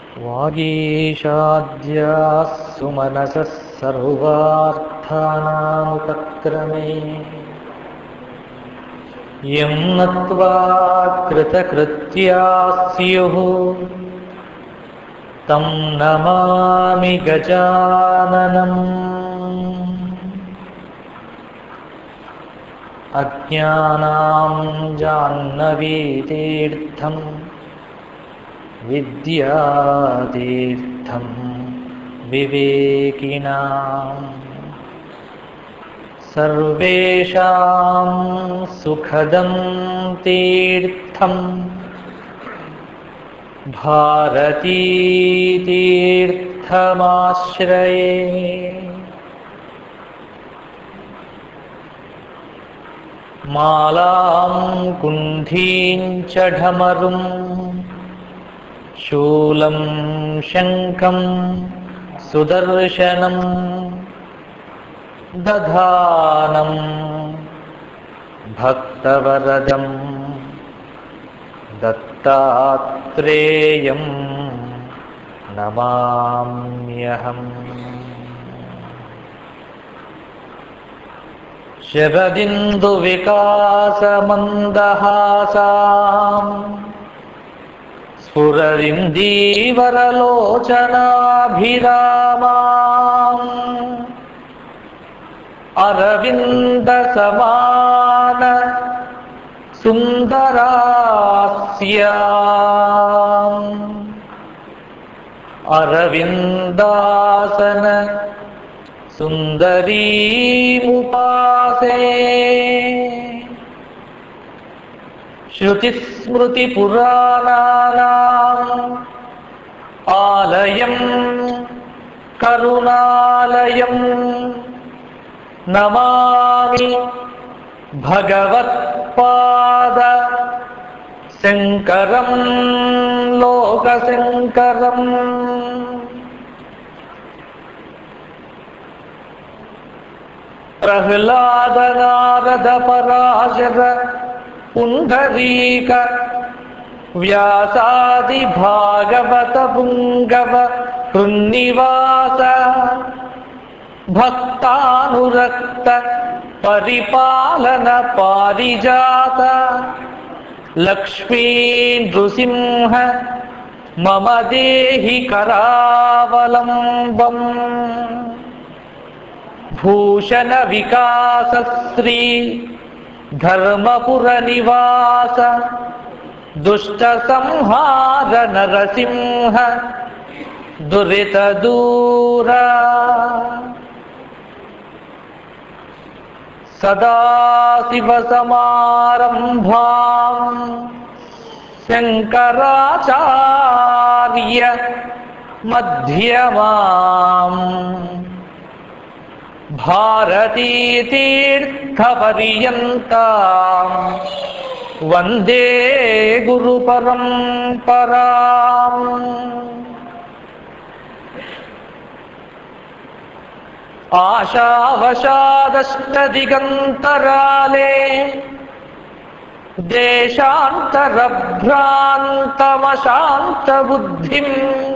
वागीशाद्याः सुमनसः सर्वार्थानामुपक्रमे यं नत्वा कृतकृत्या स्युः तं नमामि गजाननम् अज्ञानां जाह्नवीतीर्थं विद्यातीर्थं विवेकिनाम् सर्वेषां सुखदं तीर्थम् भारतीतीर्थमाश्रये मालां कुण्ठीं च ढमरुं शूलं शङ्खं सुदर्शनम् दधानं भक्तवरदं दत्तात्रेयं नमाम्यहम् शरदिन्दुविकासमन्दहासाम् स्फुरदिन्दीवरलोचनाभिरामाम् अरविन्दसमान सुन्दरास्याम् अरविन्दासन सुन्दरीमुपासे श्रुतिस्मृतिपुराणानाम् आलयं करुणालयम् नमामि भगवत्पाद शङ्करं लोकशङ्करम् प्रह्लादनारदपराशर पुण्डरीक व्यासादिभागवत पुङ्गव हृन्निवास भक्तानुरक्त परिपालन पारिजात लक्ष्मी नृसिंह मम देहि करावलम्बम् भूषण विकासश्री धर्मपुरनिवास दुष्टसंहार नरसिंह दुरितदूरा सदाशिवसमारम्भाम् शङ्कराचार्य मध्यमाम् भारतीतीर्थपर्यन्ताम् वन्दे गुरुपरम्पराम् आशावशादष्टदिगन्तराले देशान्तरभ्रान्तमशान्तबुद्धिम्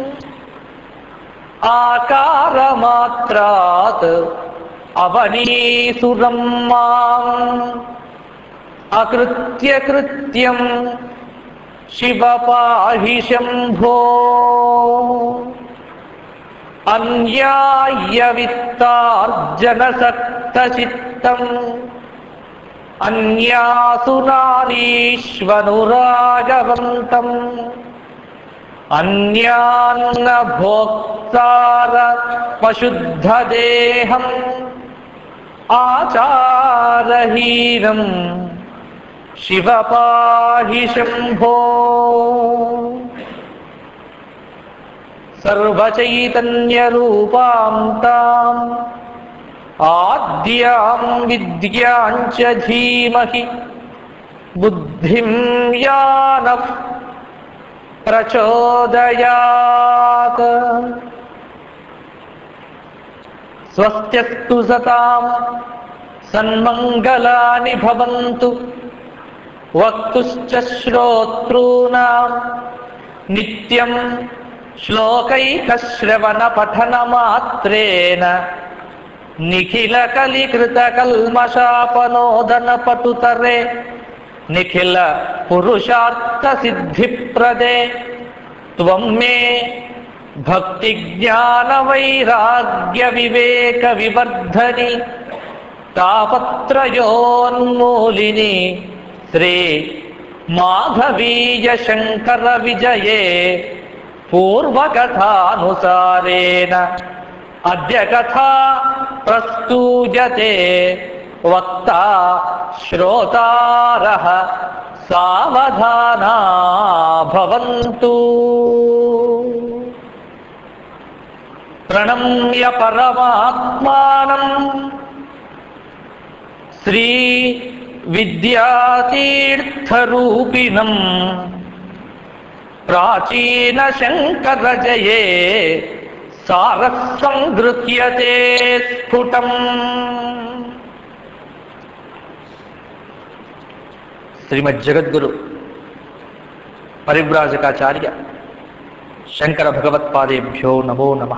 आकारमात्रात् अवनीसुरं माम् अकृत्य कृत्यं शिव पाहि शम्भो अन्याय्यवित्तार्जनसक्तचित्तम् अन्यासुरारीष्वनुरागवन्तम् अन्यान्नभोक्तार पशुद्धदेहम् आचारहीनम् शिव पाहि शम्भो सर्वचैतन्यरूपां ताम् आद्यां विद्यां च धीमहि बुद्धिं यानः प्रचोदयात् स्वस्त्यस्तु सतां सन्मङ्गलानि भवन्तु वक्तुश्च श्रोतॄणां नित्यं శ్లోకైకశ్రవణ పఠన మాత్రేన నిఖిల కలికృత కల్మషాపనోదన పటుతరే నిఖిల పురుషార్థ సిద్ధిప్రదే త్వం మే భక్తి జ్ఞాన వైరాగ్య వివేక వివర్ధని తాపత్రయోన్మూలిని శ్రీ మాధవీయ శంకర విజయే పూర్వకథానుసారేణ అద్య కథా ప్రస్తూయతే వక్త శ్రోతారః సావధానా భవంతు ప్రణమ్య పరమాత్మానం శ్రీ విద్యాతీర్థరూపిణం ప్రాచీన శంకర జయే సారసంగృహ్యతే స్ఫుటం శ్రీమద్ జగద్గురు పరివ్రాజకాచార్య శంకర భగవత్పాదేభ్యో నమో నమ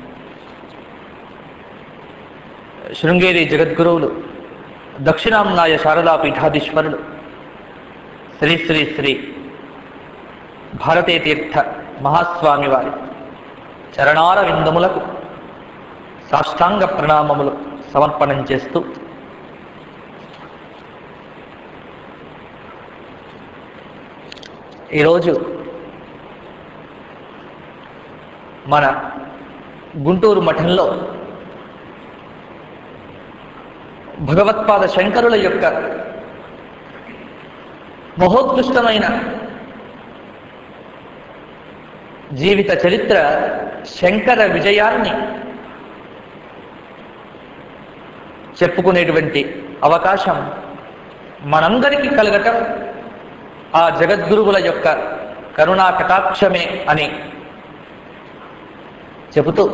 శృంగేరి జగద్గురువులు దక్షిణాంనాయ శారదా పీఠాధీశ్వరులు శ్రీ శ్రీ శ్రీ భారతీ తీర్థ మహాస్వామి వారి చరణార విందములకు సాష్టాంగ ప్రణామములు సమర్పణం చేస్తూ ఈరోజు మన గుంటూరు మఠంలో భగవత్పాద శంకరుల యొక్క మహోత్కృష్టమైన జీవిత చరిత్ర శంకర విజయాన్ని చెప్పుకునేటువంటి అవకాశం మనందరికీ కలగటం ఆ జగద్గురువుల యొక్క కరుణా కటాక్షమే అని చెబుతూ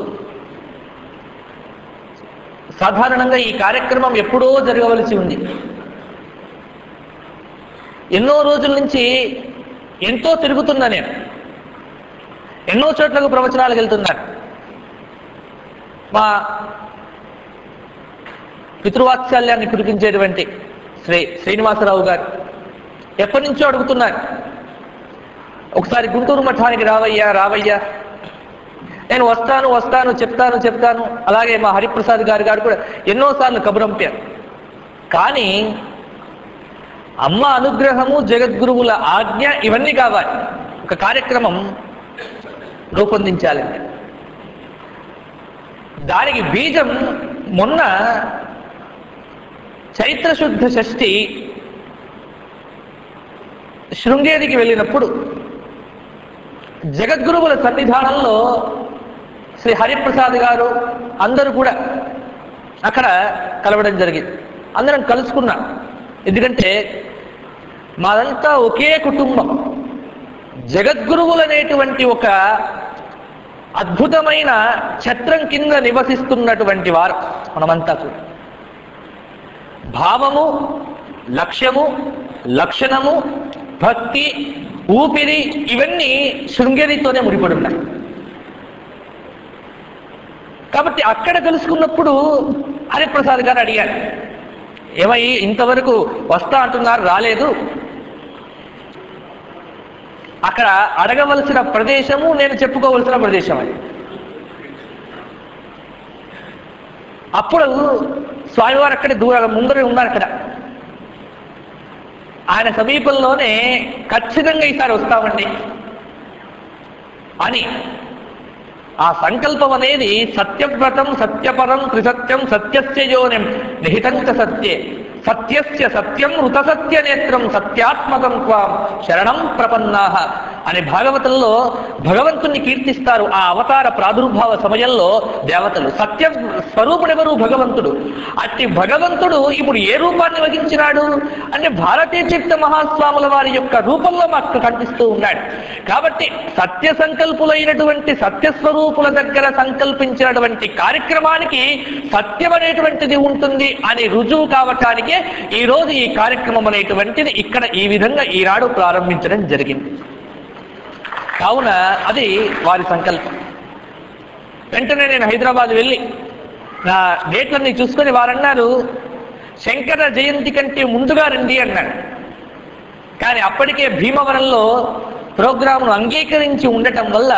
సాధారణంగా ఈ కార్యక్రమం ఎప్పుడో జరగవలసి ఉంది ఎన్నో రోజుల నుంచి ఎంతో తిరుగుతున్నా నేను ఎన్నో చోట్లకు ప్రవచనాలకు వెళ్తున్నాను మా పితృవాత్సల్యాన్ని కురిపించేటువంటి శ్రీ శ్రీనివాసరావు గారు ఎప్పటి నుంచో అడుగుతున్నారు ఒకసారి గుంటూరు మఠానికి రావయ్యా రావయ్యా నేను వస్తాను వస్తాను చెప్తాను చెప్తాను అలాగే మా హరిప్రసాద్ గారి గారు కూడా ఎన్నోసార్లు కబురంపారు కానీ అమ్మ అనుగ్రహము జగద్గురువుల ఆజ్ఞ ఇవన్నీ కావాలి ఒక కార్యక్రమం రూపొందించాలంటే దానికి బీజం మొన్న చైత్రశుద్ధ షష్ఠి శృంగేరికి వెళ్ళినప్పుడు జగద్గురువుల సన్నిధానంలో శ్రీ హరిప్రసాద్ గారు అందరూ కూడా అక్కడ కలవడం జరిగింది అందరం కలుసుకున్నాం ఎందుకంటే మాదంతా ఒకే కుటుంబం జగద్గురువులు అనేటువంటి ఒక అద్భుతమైన ఛత్రం కింద నివసిస్తున్నటువంటి వారు మనమంతా కూడా భావము లక్ష్యము లక్షణము భక్తి ఊపిరి ఇవన్నీ శృంగేరితోనే ముడిపడి ఉన్నాయి కాబట్టి అక్కడ కలుసుకున్నప్పుడు హరిప్రసాద్ గారు అడిగారు ఏమై ఇంతవరకు వస్తా అంటున్నారు రాలేదు అక్కడ అడగవలసిన ప్రదేశము నేను చెప్పుకోవలసిన ప్రదేశం అది అప్పుడు స్వామివారు అక్కడే దూరం ముందరే ఉన్నారు అక్కడ ఆయన సమీపంలోనే ఖచ్చితంగా ఈసారి వస్తామండి అని ఆ సంకల్పం అనేది సత్యవ్రతం సత్యపరం త్రిసత్యం సత్యస్య యోనిం నిహితం చ సత్యే సత్యస్య సత్యం ఋతసత్య నేత్రం సత్యాత్మకం త్వాం శరణం ప్రపన్నాహ అని భాగవతంలో భగవంతుణ్ణి కీర్తిస్తారు ఆ అవతార ప్రాదుర్భావ సమయంలో దేవతలు సత్య స్వరూపుడెవరు భగవంతుడు అట్టి భగవంతుడు ఇప్పుడు ఏ రూపాన్ని వహించినాడు అంటే భారతీయ చిత్త మహాస్వాముల వారి యొక్క రూపంలో మాకు కనిపిస్తూ ఉన్నాడు కాబట్టి సత్య సంకల్పులైనటువంటి సత్యస్వరూపుల దగ్గర సంకల్పించినటువంటి కార్యక్రమానికి సత్యం అనేటువంటిది ఉంటుంది అని రుజువు కావటానికే ఈ రోజు ఈ కార్యక్రమం అనేటువంటిది ఇక్కడ ఈ విధంగా ఈనాడు ప్రారంభించడం జరిగింది కావున అది వారి సంకల్పం వెంటనే నేను హైదరాబాద్ వెళ్ళి నా డేట్లన్నీ చూసుకొని వారన్నారు శంకర జయంతి కంటే ముందుగా రండి అన్నాడు కానీ అప్పటికే భీమవరంలో ప్రోగ్రాంను అంగీకరించి ఉండటం వల్ల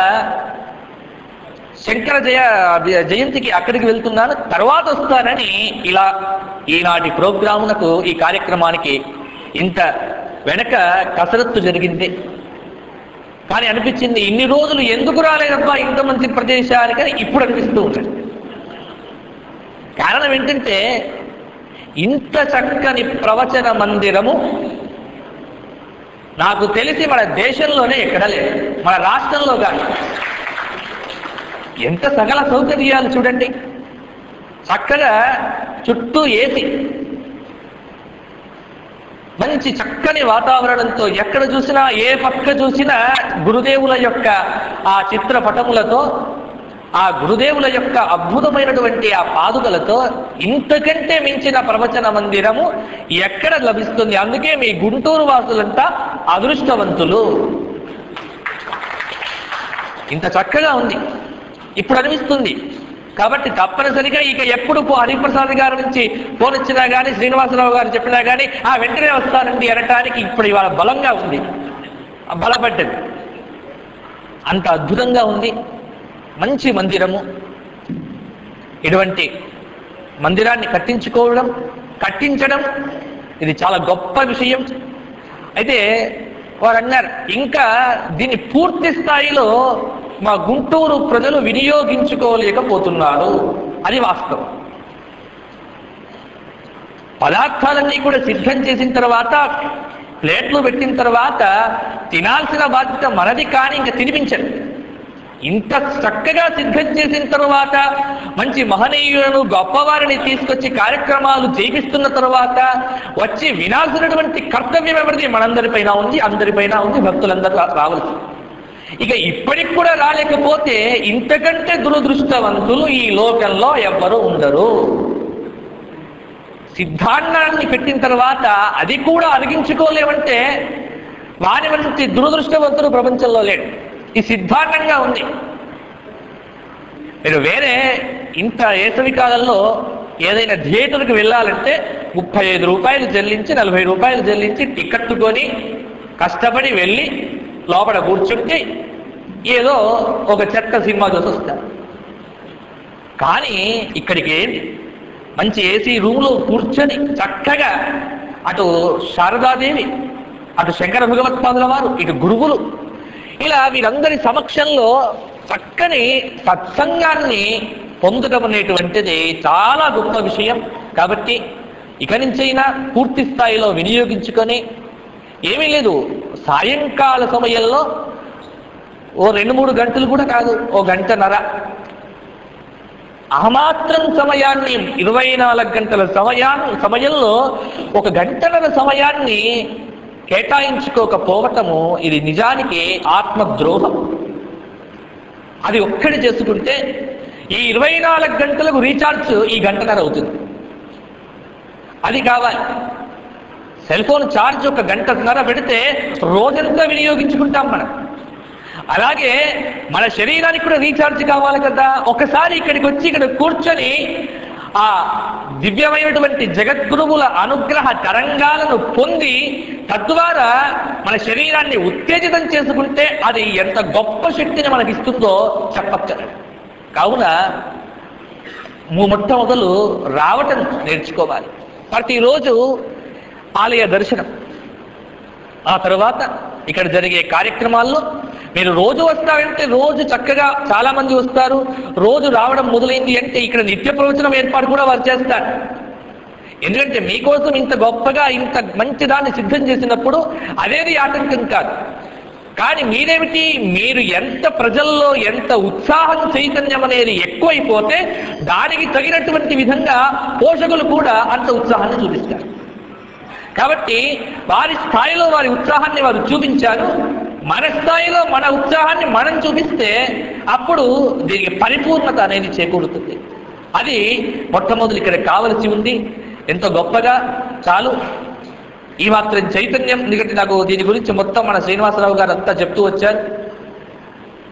శంకర జయ జయంతికి అక్కడికి వెళ్తున్నాను తర్వాత వస్తానని ఇలా ఈనాటి ప్రోగ్రామునకు ఈ కార్యక్రమానికి ఇంత వెనక కసరత్తు జరిగింది కానీ అనిపించింది ఇన్ని రోజులు ఎందుకు రాలేదబ్బా ఇంత మంచి ప్రదేశానికి అని ఇప్పుడు అనిపిస్తూ ఉంటుంది కారణం ఏంటంటే ఇంత చక్కని ప్రవచన మందిరము నాకు తెలిసి మన దేశంలోనే ఎక్కడ లేదు మన రాష్ట్రంలో కానీ ఎంత సకల సౌకర్యాలు చూడండి చక్కగా చుట్టూ ఏసి మంచి చక్కని వాతావరణంతో ఎక్కడ చూసినా ఏ పక్క చూసినా గురుదేవుల యొక్క ఆ చిత్రపటములతో ఆ గురుదేవుల యొక్క అద్భుతమైనటువంటి ఆ పాదుకలతో ఇంతకంటే మించిన ప్రవచన మందిరము ఎక్కడ లభిస్తుంది అందుకే మీ గుంటూరు వాసులంతా అదృష్టవంతులు ఇంత చక్కగా ఉంది ఇప్పుడు అనిపిస్తుంది కాబట్టి తప్పనిసరిగా ఇక ఎప్పుడు పో- హరిప్రసాద్ గారి నుంచి ఫోన్ వచ్చినా కానీ శ్రీనివాసరావు గారు చెప్పినా కానీ ఆ వెంటనే వస్తానండి అనటానికి ఇప్పుడు ఇవాళ బలంగా ఉంది ఆ బలపడ్డది అంత అద్భుతంగా ఉంది మంచి మందిరము ఇటువంటి మందిరాన్ని కట్టించుకోవడం కట్టించడం ఇది చాలా గొప్ప విషయం అయితే వారు అన్నారు ఇంకా దీన్ని పూర్తి స్థాయిలో మా గుంటూరు ప్రజలు వినియోగించుకోలేకపోతున్నారు అది వాస్తవం పదార్థాలన్నీ కూడా సిద్ధం చేసిన తర్వాత ప్లేట్లు పెట్టిన తర్వాత తినాల్సిన బాధ్యత మనది కానీ ఇంకా తినిపించరు ఇంత చక్కగా సిద్ధం చేసిన తరువాత మంచి మహనీయులను గొప్పవారిని తీసుకొచ్చి కార్యక్రమాలు చేపిస్తున్న తరువాత వచ్చి వినాల్సినటువంటి కర్తవ్యం ఎవరిది మనందరిపైన ఉంది అందరిపైన ఉంది భక్తులందరూ రా- రావాల్సి ఇక ఇప్పటికి కూడా రాలేకపోతే ఇంతకంటే దురదృష్టవంతులు ఈ లోకంలో ఎవ్వరూ ఉండరు సిద్ధాన్నాన్ని పెట్టిన తర్వాత అది కూడా అరిగించుకోలేమంటే వారి వంటి దురదృష్టవంతుడు ప్రపంచంలో లేడు ఈ సిద్ధాంతంగా ఉంది మీరు వేరే ఇంత వేసవి కాలంలో ఏదైనా థియేటర్కి వెళ్ళాలంటే ముప్పై ఐదు రూపాయలు చెల్లించి నలభై రూపాయలు చెల్లించి టికెట్ కొని కష్టపడి వెళ్ళి లోపల కూర్చుంటే ఏదో ఒక చెత్త సినిమా చూసి వస్తారు కానీ ఇక్కడికి ఏంటి మంచి ఏసీ రూమ్లో కూర్చొని చక్కగా అటు శారదాదేవి అటు శంకర భగవత్పాదుల వారు ఇటు గురువులు ఇలా వీరందరి సమక్షంలో చక్కని సత్సంగాన్ని పొందడం అనేటువంటిది చాలా గొప్ప విషయం కాబట్టి ఇక నుంచైనా పూర్తి స్థాయిలో వినియోగించుకొని ఏమీ లేదు సాయంకాల సమయంలో ఓ రెండు మూడు గంటలు కూడా కాదు ఓ గంటన్నర ఆ మాత్రం సమయాన్ని ఇరవై నాలుగు గంటల సమయాన్ని సమయంలో ఒక గంటన్నర సమయాన్ని కేటాయించుకోకపోవటము ఇది నిజానికి ఆత్మద్రోహం అది ఒక్కడి చేసుకుంటే ఈ ఇరవై నాలుగు గంటలకు రీఛార్జ్ ఈ గంటన్నర అవుతుంది అది కావాలి సెల్ ఫోన్ ఛార్జ్ ఒక గంటన్నర పెడితే రోజంతా వినియోగించుకుంటాం మనం అలాగే మన శరీరానికి కూడా రీఛార్జ్ కావాలి కదా ఒకసారి ఇక్కడికి వచ్చి ఇక్కడ కూర్చొని ఆ దివ్యమైనటువంటి జగద్గురువుల అనుగ్రహ తరంగాలను పొంది తద్వారా మన శరీరాన్ని ఉత్తేజితం చేసుకుంటే అది ఎంత గొప్ప శక్తిని మనకి ఇస్తుందో చెప్పచ్చు కావున ము- మొట్టమొదలు రావటం నేర్చుకోవాలి ప్రతిరోజు ఆలయ దర్శనం ఆ తర్వాత ఇక్కడ జరిగే కార్యక్రమాల్లో మీరు రోజు వస్తారంటే రోజు చక్కగా చాలా మంది వస్తారు రోజు రావడం మొదలైంది అంటే ఇక్కడ నిత్య ప్రవచనం ఏర్పాటు కూడా వారు చేస్తారు ఎందుకంటే మీకోసం ఇంత గొప్పగా ఇంత మంచి దాన్ని సిద్ధం చేసినప్పుడు అదేది ఆటంకం కాదు కానీ మీరేమిటి మీరు ఎంత ప్రజల్లో ఎంత ఉత్సాహం చైతన్యం అనేది ఎక్కువైపోతే దానికి తగినటువంటి విధంగా పోషకులు కూడా అంత ఉత్సాహాన్ని చూపిస్తారు కాబట్టి వారి స్థాయిలో వారి ఉత్సాహాన్ని వారు చూపించారు మన స్థాయిలో మన ఉత్సాహాన్ని మనం చూపిస్తే అప్పుడు దీనికి పరిపూర్ణత అనేది చేకూరుతుంది అది మొట్టమొదటి ఇక్కడ కావలసి ఉంది ఎంతో గొప్పగా చాలు ఈ మాత్రం చైతన్యం ఎందుకంటే నాకు దీని గురించి మొత్తం మన శ్రీనివాసరావు గారు అంతా చెప్తూ వచ్చారు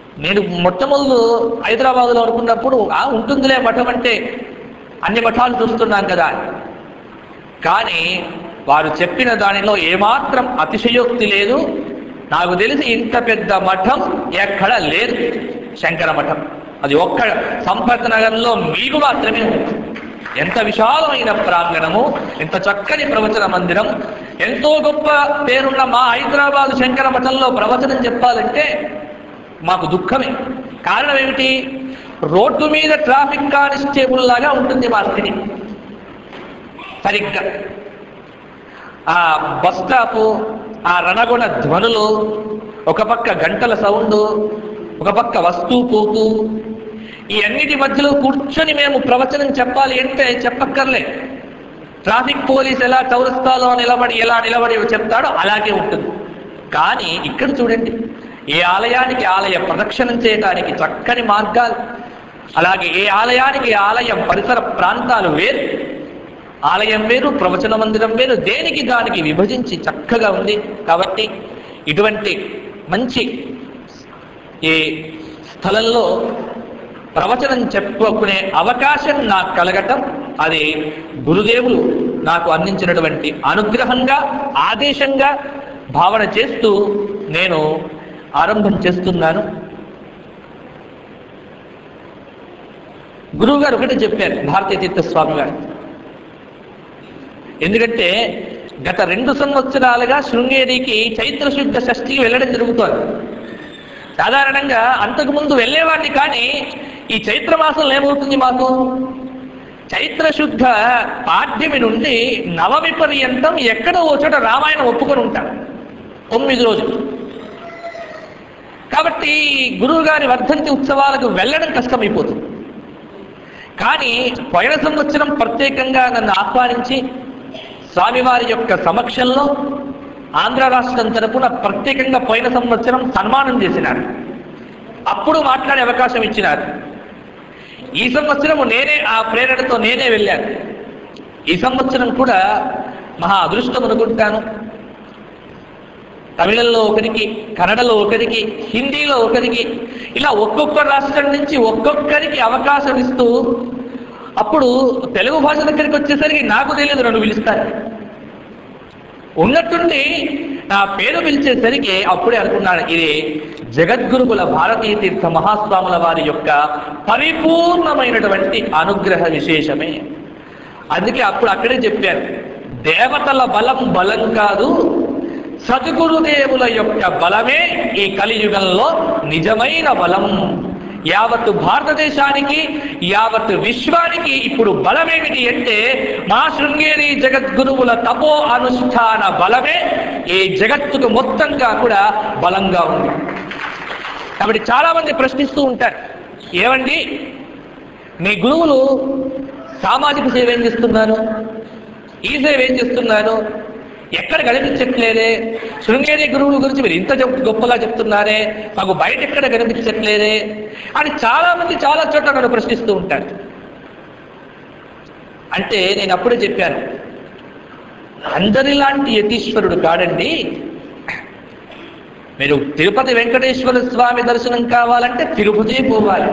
నేను మొట్టమొదలు హైదరాబాద్లో అనుకున్నప్పుడు ఆ ఉంటుందిలే మఠం అంటే అన్ని మఠాలు చూస్తున్నాం కదా కానీ వారు చెప్పిన దానిలో ఏమాత్రం అతిశయోక్తి లేదు నాకు తెలిసి ఇంత పెద్ద మఠం ఎక్కడ లేదు శంకర మఠం అది ఒక్క సంపత్ నగర్లో మీకు మాత్రమే ఉంది ఎంత విశాలమైన ప్రాంగణము ఎంత చక్కని ప్రవచన మందిరం ఎంతో గొప్ప పేరున్న మా హైదరాబాద్ శంకర మఠంలో ప్రవచనం చెప్పాలంటే మాకు దుఃఖమే కారణం ఏమిటి రోడ్డు మీద ట్రాఫిక్ కానిస్టేబుల్ లాగా ఉంటుంది మా స్థితి సరిగ్గా ఆ బస్ స్టాప్ ఆ రణగుణ ధ్వనులు ఒక పక్క గంటల సౌండ్ ఒక పక్క వస్తూ పోతూ ఈ అన్నిటి మధ్యలో కూర్చొని మేము ప్రవచనం చెప్పాలి అంటే చెప్పక్కర్లే ట్రాఫిక్ పోలీస్ ఎలా చౌరస్తాలో నిలబడి ఎలా నిలబడి చెప్తాడో అలాగే ఉంటుంది కానీ ఇక్కడ చూడండి ఏ ఆలయానికి ఆలయ ప్రదక్షిణం చేయడానికి చక్కని మార్గాలు అలాగే ఏ ఆలయానికి ఆలయం పరిసర ప్రాంతాలు వేరు ఆలయం వేరు ప్రవచన మందిరం వేరు దేనికి దానికి విభజించి చక్కగా ఉంది కాబట్టి ఇటువంటి మంచి ఈ స్థలంలో ప్రవచనం చెప్పుకునే అవకాశం నాకు కలగటం అది గురుదేవులు నాకు అందించినటువంటి అనుగ్రహంగా ఆదేశంగా భావన చేస్తూ నేను ఆరంభం చేస్తున్నాను గురువు గారు ఒకటి చెప్పారు భారతీయ తీర్థ స్వామి గారు ఎందుకంటే గత రెండు సంవత్సరాలుగా శృంగేరికి చైత్ర శుద్ధ షష్ఠికి వెళ్ళడం జరుగుతోంది సాధారణంగా అంతకుముందు వెళ్ళేవాడిని కానీ ఈ చైత్ర మాసంలో ఏమవుతుంది మాకు చైత్ర శుద్ధ పాఠ్యమి నుండి నవమి పర్యంతం ఎక్కడో ఓ చోట రామాయణం ఒప్పుకొని ఉంటాం తొమ్మిది రోజులు కాబట్టి గురువు గారి వర్ధంతి ఉత్సవాలకు వెళ్ళడం కష్టమైపోతుంది కానీ పోయిన సంవత్సరం ప్రత్యేకంగా నన్ను ఆహ్వానించి స్వామివారి యొక్క సమక్షంలో ఆంధ్ర రాష్ట్రం తరపున ప్రత్యేకంగా పోయిన సంవత్సరం సన్మానం చేసినారు అప్పుడు మాట్లాడే అవకాశం ఇచ్చినారు ఈ సంవత్సరం నేనే ఆ ప్రేరణతో నేనే వెళ్ళాను ఈ సంవత్సరం కూడా మహా అదృష్టం అనుకుంటాను తమిళంలో ఒకరికి కన్నడలో ఒకరికి హిందీలో ఒకరికి ఇలా ఒక్కొక్క రాష్ట్రం నుంచి ఒక్కొక్కరికి అవకాశం ఇస్తూ అప్పుడు తెలుగు భాష దగ్గరికి వచ్చేసరికి నాకు తెలియదు నన్ను పిలుస్తారు ఉన్నట్టుండి నా పేరు పిలిచేసరికి అప్పుడే అనుకున్నాను ఇది జగద్గురుకుల భారతీయ తీర్థ మహాస్వాముల వారి యొక్క పరిపూర్ణమైనటువంటి అనుగ్రహ విశేషమే అందుకే అప్పుడు అక్కడే చెప్పారు దేవతల బలం బలం కాదు సద్గురుదేవుల యొక్క బలమే ఈ కలియుగంలో నిజమైన బలం యావత్ భారతదేశానికి యావత్ విశ్వానికి ఇప్పుడు బలమేమిటి అంటే మా శృంగేరి జగద్గురువుల తపో అనుష్ఠాన బలమే ఈ జగత్తుకు మొత్తంగా కూడా బలంగా ఉంది కాబట్టి చాలా మంది ప్రశ్నిస్తూ ఉంటారు ఏమండి మీ గురువులు సామాజిక సేవ ఏం చేస్తున్నారు ఈ సేవ ఏం చేస్తున్నారు ఎక్కడ కనిపించట్లేదే శృంగేరి గురువుల గురించి మీరు ఇంత చెప్- గొప్పగా చెప్తున్నారే మాకు బయట ఎక్కడ కనిపించట్లేదే అని చాలా మంది చాలా చోట్ల నన్ను ప్రశ్నిస్తూ ఉంటారు అంటే నేను అప్పుడే చెప్పాను అందరిలాంటి యతీశ్వరుడు కాడండి మీరు తిరుపతి వెంకటేశ్వర స్వామి దర్శనం కావాలంటే తిరుపతి పోవాలి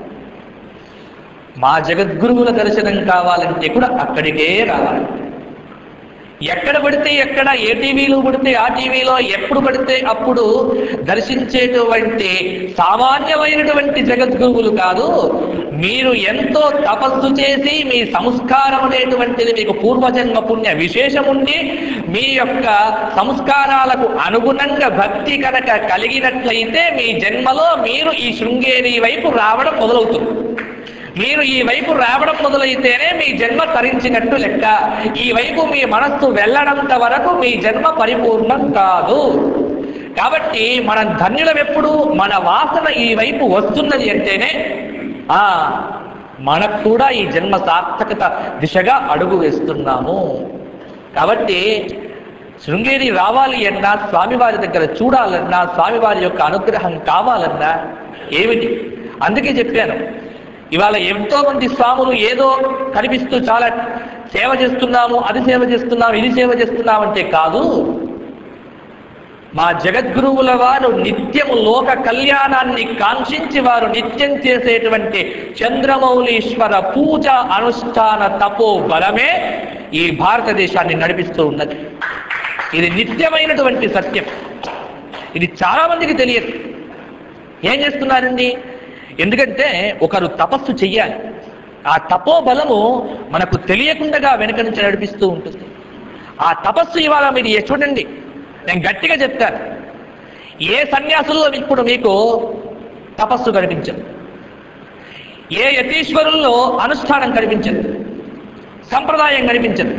మా జగద్గురువుల దర్శనం కావాలంటే కూడా అక్కడికే రావాలి ఎక్కడ పడితే ఎక్కడ ఏ టీవీలో పడితే ఆ టీవీలో ఎప్పుడు పడితే అప్పుడు దర్శించేటువంటి సామాన్యమైనటువంటి జగద్గురువులు కాదు మీరు ఎంతో తపస్సు చేసి మీ సంస్కారం అనేటువంటిది మీకు పూర్వజన్మ పుణ్య విశేషముండి మీ యొక్క సంస్కారాలకు అనుగుణంగా భక్తి కనుక కలిగినట్లయితే మీ జన్మలో మీరు ఈ శృంగేరి వైపు రావడం మొదలవుతుంది మీరు ఈ వైపు రావడం మొదలైతేనే మీ జన్మ తరించినట్టు లెక్క ఈ వైపు మీ మనస్సు వెళ్ళడంత వరకు మీ జన్మ పరిపూర్ణం కాదు కాబట్టి మనం ధన్యులం ఎప్పుడు మన వాసన ఈ వైపు వస్తున్నది అంటేనే ఆ మనకు కూడా ఈ జన్మ సార్థకత దిశగా అడుగు వేస్తున్నాము కాబట్టి శృంగేరి రావాలి అన్నా స్వామివారి దగ్గర చూడాలన్నా స్వామివారి యొక్క అనుగ్రహం కావాలన్నా ఏమిటి అందుకే చెప్పాను ఇవాళ ఎంతో మంది స్వాములు ఏదో కనిపిస్తూ చాలా సేవ చేస్తున్నాము అది సేవ చేస్తున్నాము ఇది సేవ చేస్తున్నాము అంటే కాదు మా జగద్గురువుల వారు నిత్యము లోక కళ్యాణాన్ని కాంక్షించి వారు నిత్యం చేసేటువంటి చంద్రమౌళీశ్వర పూజ అనుష్ఠాన తపో బలమే ఈ భారతదేశాన్ని నడిపిస్తూ ఉన్నది ఇది నిత్యమైనటువంటి సత్యం ఇది చాలా మందికి తెలియదు ఏం చేస్తున్నారండి ఎందుకంటే ఒకరు తపస్సు చెయ్యాలి ఆ తపో బలము మనకు తెలియకుండా వెనుక నుంచి నడిపిస్తూ ఉంటుంది ఆ తపస్సు ఇవాళ మీరు ఏ- చూడండి నేను గట్టిగా చెప్తాను ఏ సన్యాసుల్లో ఇప్పుడు మీకు తపస్సు కనిపించదు ఏ యతీశ్వరుల్లో అనుష్ఠానం కనిపించదు సంప్రదాయం కనిపించదు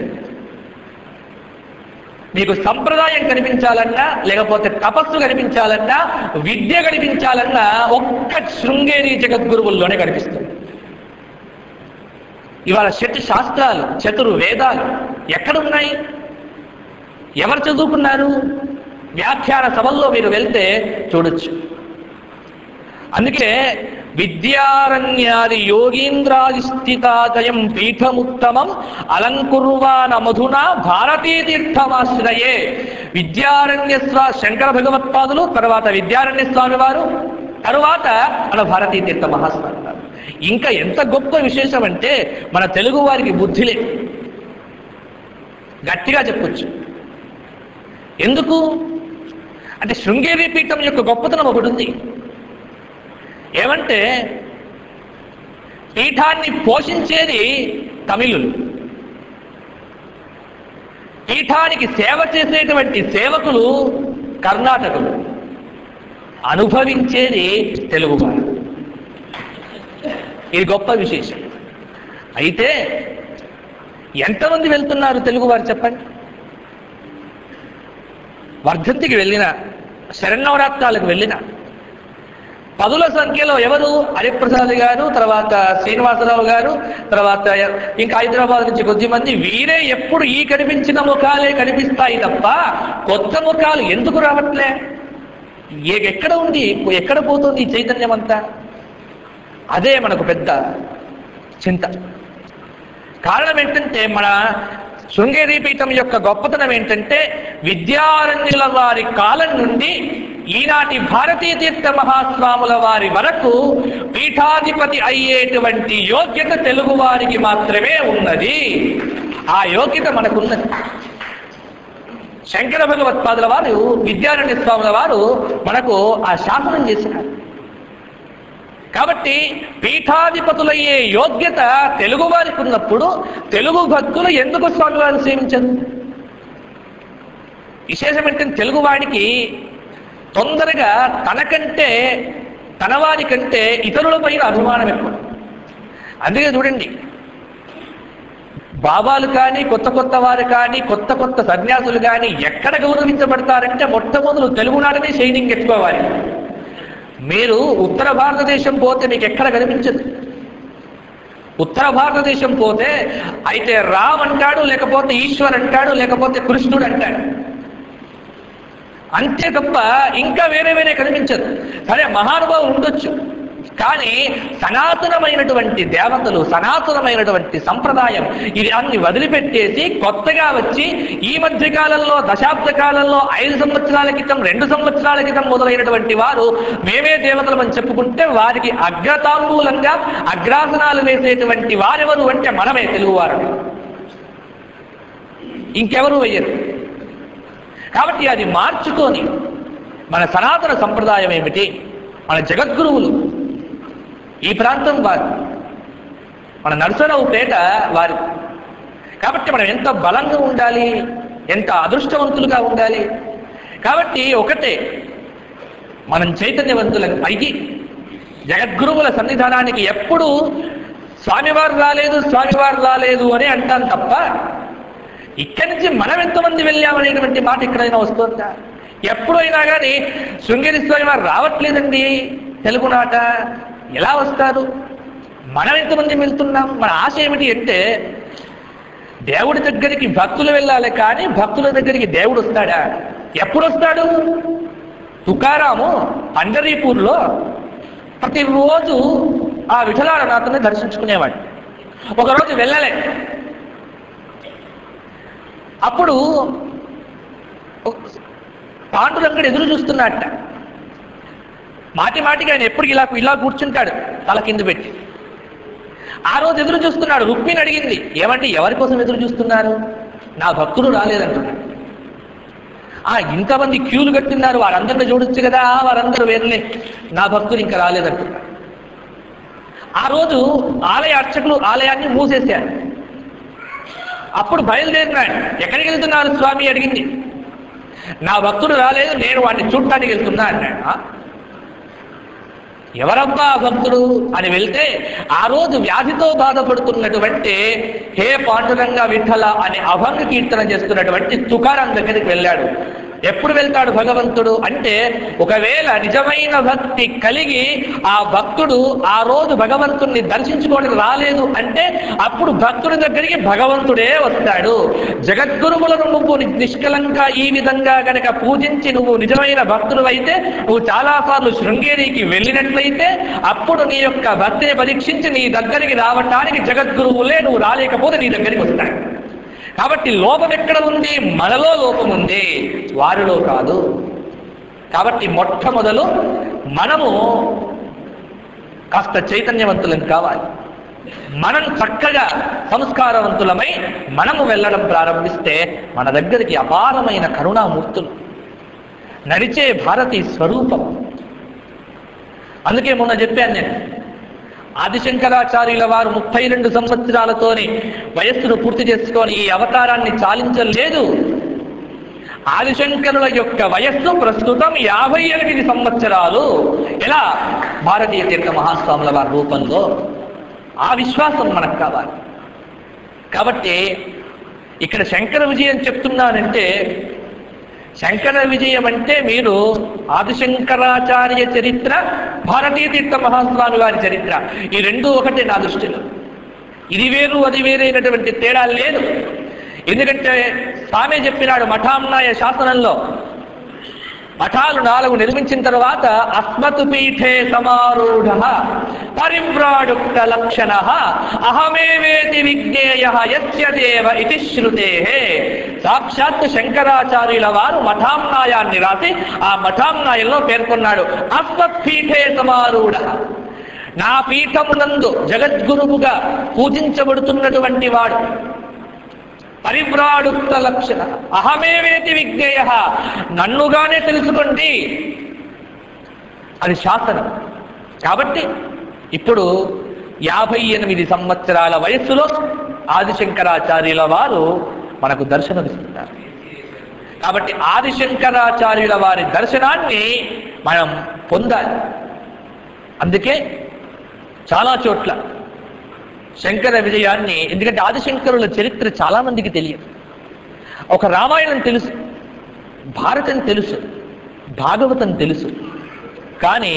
మీకు సంప్రదాయం కనిపించాలన్నా లేకపోతే తపస్సు కనిపించాలన్నా విద్య కనిపించాలన్నా ఒక్క శృంగేరి జగద్గురువుల్లోనే కనిపిస్తుంది ఇవాళ షట్ శాస్త్రాలు చతురు వేదాలు ఎక్కడ ఉన్నాయి ఎవరు చదువుకున్నారు వ్యాఖ్యాన సభల్లో మీరు వెళ్తే చూడొచ్చు అందుకే విద్యారణ్యాది యోగీంద్రాది స్థితాదయం పీఠముత్తమం అలంకుర్వాన మధున భారతీ తీర్థమాశ్రయే విద్యారణ్య స్వా శంకర భగవత్పాదులు తర్వాత విద్యారణ్య స్వామి వారు తరువాత మన భారతీ తీర్థ మహాస్వామి వారు ఇంకా ఎంత గొప్ప విశేషం అంటే మన తెలుగు వారికి బుద్ధి లేదు గట్టిగా చెప్పొచ్చు ఎందుకు అంటే శృంగేరి పీఠం యొక్క గొప్పతనం ఒకటి ఉంది ఏమంటే పీఠాన్ని పోషించేది తమిళులు పీఠానికి సేవ చేసేటువంటి సేవకులు కర్ణాటకులు అనుభవించేది తెలుగువారు ఇది గొప్ప విశేషం అయితే ఎంతమంది వెళ్తున్నారు తెలుగువారు చెప్పండి వర్ధంతికి వెళ్ళిన శరన్నవరాత్రాలకు వెళ్ళిన పదుల సంఖ్యలో ఎవరు హరిప్రసాద్ గారు తర్వాత శ్రీనివాసరావు గారు తర్వాత ఇంకా హైదరాబాద్ నుంచి కొద్ది మంది వీరే ఎప్పుడు ఈ కనిపించిన ముఖాలే కనిపిస్తాయి తప్ప కొత్త ముఖాలు ఎందుకు రావట్లే ఏ- ఎక్కడ ఉంది ఎక్కడ పోతుంది ఈ చైతన్యం అంతా అదే మనకు పెద్ద చింత కారణం ఏంటంటే మన శృంగేరి పీఠం యొక్క గొప్పతనం ఏంటంటే విద్యారణ్యుల వారి కాలం నుండి ఈనాటి భారతీయ తీర్థ మహాస్వాముల వారి వరకు పీఠాధిపతి అయ్యేటువంటి యోగ్యత తెలుగు వారికి మాత్రమే ఉన్నది ఆ యోగ్యత మనకున్నది శంకర భగవత్పాదుల వారు విద్యారణ్య స్వాముల వారు మనకు ఆ శాసనం చేసినారు కాబట్టి పీఠాధిపతులయ్యే యోగ్యత తెలుగు వారికి ఉన్నప్పుడు తెలుగు భక్తులు ఎందుకు స్వామివారిని సేవించరు విశేషం ఏంటంటే తెలుగు వాడికి తొందరగా తనకంటే తనవారి కంటే ఇతరుల పైన అభిమానం ఎక్కువ అందుకే చూడండి బాబాలు కానీ కొత్త కొత్త వారు కానీ కొత్త కొత్త సన్యాసులు కానీ ఎక్కడ గౌరవించబడతారంటే మొట్టమొదలు తెలుగునాడనే షైనింగ్ ఎక్కువ వారికి మీరు ఉత్తర భారతదేశం పోతే మీకు ఎక్కడ కనిపించదు ఉత్తర భారతదేశం పోతే అయితే రామ్ అంటాడు లేకపోతే ఈశ్వర్ అంటాడు లేకపోతే కృష్ణుడు అంటాడు అంతే తప్ప ఇంకా వేరే వేరే కనిపించదు సరే మహానుభావులు ఉండొచ్చు కానీ సనాతనమైనటువంటి దేవతలు సనాతనమైనటువంటి సంప్రదాయం ఇది అన్ని వదిలిపెట్టేసి కొత్తగా వచ్చి ఈ మధ్య కాలంలో దశాబ్ద కాలంలో ఐదు సంవత్సరాల క్రితం రెండు సంవత్సరాల క్రితం మొదలైనటువంటి వారు మేమే దేవతలమని చెప్పుకుంటే వారికి అగ్రతాంబూలంగా అగ్రాసనాలు వేసేటువంటి వారెవరు అంటే మనమే తెలుగువారు ఇంకెవరు వెయ్యరు కాబట్టి అది మార్చుకొని మన సనాతన సంప్రదాయం ఏమిటి మన జగద్గురువులు ఈ ప్రాంతం వారు మన నరసరావుపేట వారు కాబట్టి మనం ఎంత బలంగా ఉండాలి ఎంత అదృష్టవంతులుగా ఉండాలి కాబట్టి ఒకటే మనం చైతన్యవంతులకు పైకి జగద్గురువుల సన్నిధానానికి ఎప్పుడు స్వామివారు రాలేదు స్వామివారు రాలేదు అని అంటాం తప్ప ఇక్కడి నుంచి మనం ఎంతమంది వెళ్ళామనేటువంటి మాట ఎక్కడైనా వస్తుందా ఎప్పుడైనా కానీ శృంగేరి స్వామి వారు రావట్లేదండి తెలుగునాట ఎలా వస్తారు మనం ఎంతమంది వెళ్తున్నాం మన ఆశ ఏమిటి అంటే దేవుడి దగ్గరికి భక్తులు వెళ్ళాలి కానీ భక్తుల దగ్గరికి దేవుడు వస్తాడా ఎప్పుడు వస్తాడు తుకారాము పండరీపూర్లో ప్రతిరోజు ఆ విఠలాడనాథుని దర్శించుకునేవాడు ఒకరోజు వెళ్ళలే అప్పుడు పాండురంగడు ఎదురు చూస్తున్నట్ట మాటి మాటికి ఆయన ఎప్పుడు ఇలా ఇలా కూర్చుంటాడు తల కింద పెట్టి ఆ రోజు ఎదురు చూస్తున్నాడు రుక్మిణి అడిగింది ఏమంటే ఎవరి కోసం ఎదురు చూస్తున్నారు నా భక్తుడు రాలేదంటున్నాడు ఆ ఇంతమంది క్యూలు కట్టిన్నారు వారందరిని చూడొచ్చు కదా వారందరూ వేరులే నా భక్తుడు ఇంకా రాలేదంటున్నాడు ఆ రోజు ఆలయ అర్చకులు ఆలయాన్ని మూసేశారు అప్పుడు బయలుదేరినాడు ఎక్కడికి వెళ్తున్నారు స్వామి అడిగింది నా భక్తుడు రాలేదు నేను వాడిని చూడటానికి వెళ్తున్నా అన్నాడు "ఆ? ఎవరబ్బా ఆ భక్తుడు అని వెళ్తే ఆ రోజు వ్యాధితో బాధపడుతున్నటువంటి హే పాండురంగ విఠల అని అభంగ కీర్తన చేస్తున్నటువంటి తుకారం దగ్గరికి వెళ్ళాడు ఎప్పుడు వెళ్తాడు భగవంతుడు అంటే ఒకవేళ నిజమైన భక్తి కలిగి ఆ భక్తుడు ఆ రోజు భగవంతుణ్ణి దర్శించుకోవడానికి రాలేదు అంటే అప్పుడు భక్తుడి దగ్గరికి భగవంతుడే వస్తాడు జగద్గురువులను నువ్వు ని- నిష్కలంగా ఈ విధంగా గనక పూజించి నువ్వు నిజమైన భక్తుడు అయితే నువ్వు చాలాసార్లు శృంగేరికి వెళ్ళినట్లయితే అప్పుడు నీ యొక్క భక్తిని పరీక్షించి నీ దగ్గరికి రావటానికి జగద్గురువులే నువ్వు రాలేకపోతే నీ దగ్గరికి వస్తాడు కాబట్టి లోపం ఎక్కడ ఉంది మనలో లోపం ఉంది వారిలో కాదు కాబట్టి మొట్టమొదలు మనము కాస్త చైతన్యవంతులం కావాలి మనం చక్కగా సంస్కారవంతులమై మనము వెళ్ళడం ప్రారంభిస్తే మన దగ్గరికి అపారమైన కరుణామూర్తులు నడిచే భారతీ స్వరూపం అందుకే మొన్న చెప్పాను నేను ఆదిశంకరాచార్యుల వారు ముప్పై రెండు సంవత్సరాలతోని వయస్సును పూర్తి చేసుకొని ఈ అవతారాన్ని చాలించలేదు ఆదిశంకరుల యొక్క వయస్సు ప్రస్తుతం యాభై ఎనిమిది సంవత్సరాలు ఎలా భారతీయ తీర్థ మహాస్వాముల వారి రూపంలో ఆ విశ్వాసం మనకు కావాలి కాబట్టి ఇక్కడ శంకర విజయం చెప్తున్నానంటే శంకర విజయం అంటే మీరు ఆదిశంకరాచార్య చరిత్ర భారతీయ తీర్థ మహాస్వామి వారి చరిత్ర ఈ రెండు ఒకటే నా దృష్టిలో ఇది వేరు అది వేరైనటువంటి తేడా లేదు ఎందుకంటే స్వామి చెప్పినాడు మఠాంనాయ శాసనంలో మఠాలు నాలుగు నిర్మించిన తర్వాత అస్మతు పీఠే సమారూఢ పరివ్రాడుక్త లక్షణ అహమేవేతి విజ్ఞేయ యస్య దేవ ఇతి శృతే సాక్షాత్ శంకరాచార్యుల వారు మఠాంనాయాన్ని రాసి ఆ మఠాంనాయంలో పేర్కొన్నాడు అస్మత్ పీఠే సమారూఢ నా పీఠమునందు జగద్గురువుగా పూజించబడుతున్నటువంటి వాడు పరివ్రాడుక్త లక్షణ అహమేవేతి విజ్ఞేయ నన్నుగానే తెలుసుకోండి అది శాసనం కాబట్టి ఇప్పుడు యాభై ఎనిమిది సంవత్సరాల వయస్సులో ఆదిశంకరాచార్యుల వారు మనకు దర్శనమిస్తున్నారు కాబట్టి ఆదిశంకరాచార్యుల వారి దర్శనాన్ని మనం పొందాలి అందుకే చాలా చోట్ల శంకర విజయాన్ని ఎందుకంటే ఆదిశంకరుల చరిత్ర చాలా మందికి తెలియదు ఒక రామాయణం తెలుసు భారతం తెలుసు భాగవతం తెలుసు కానీ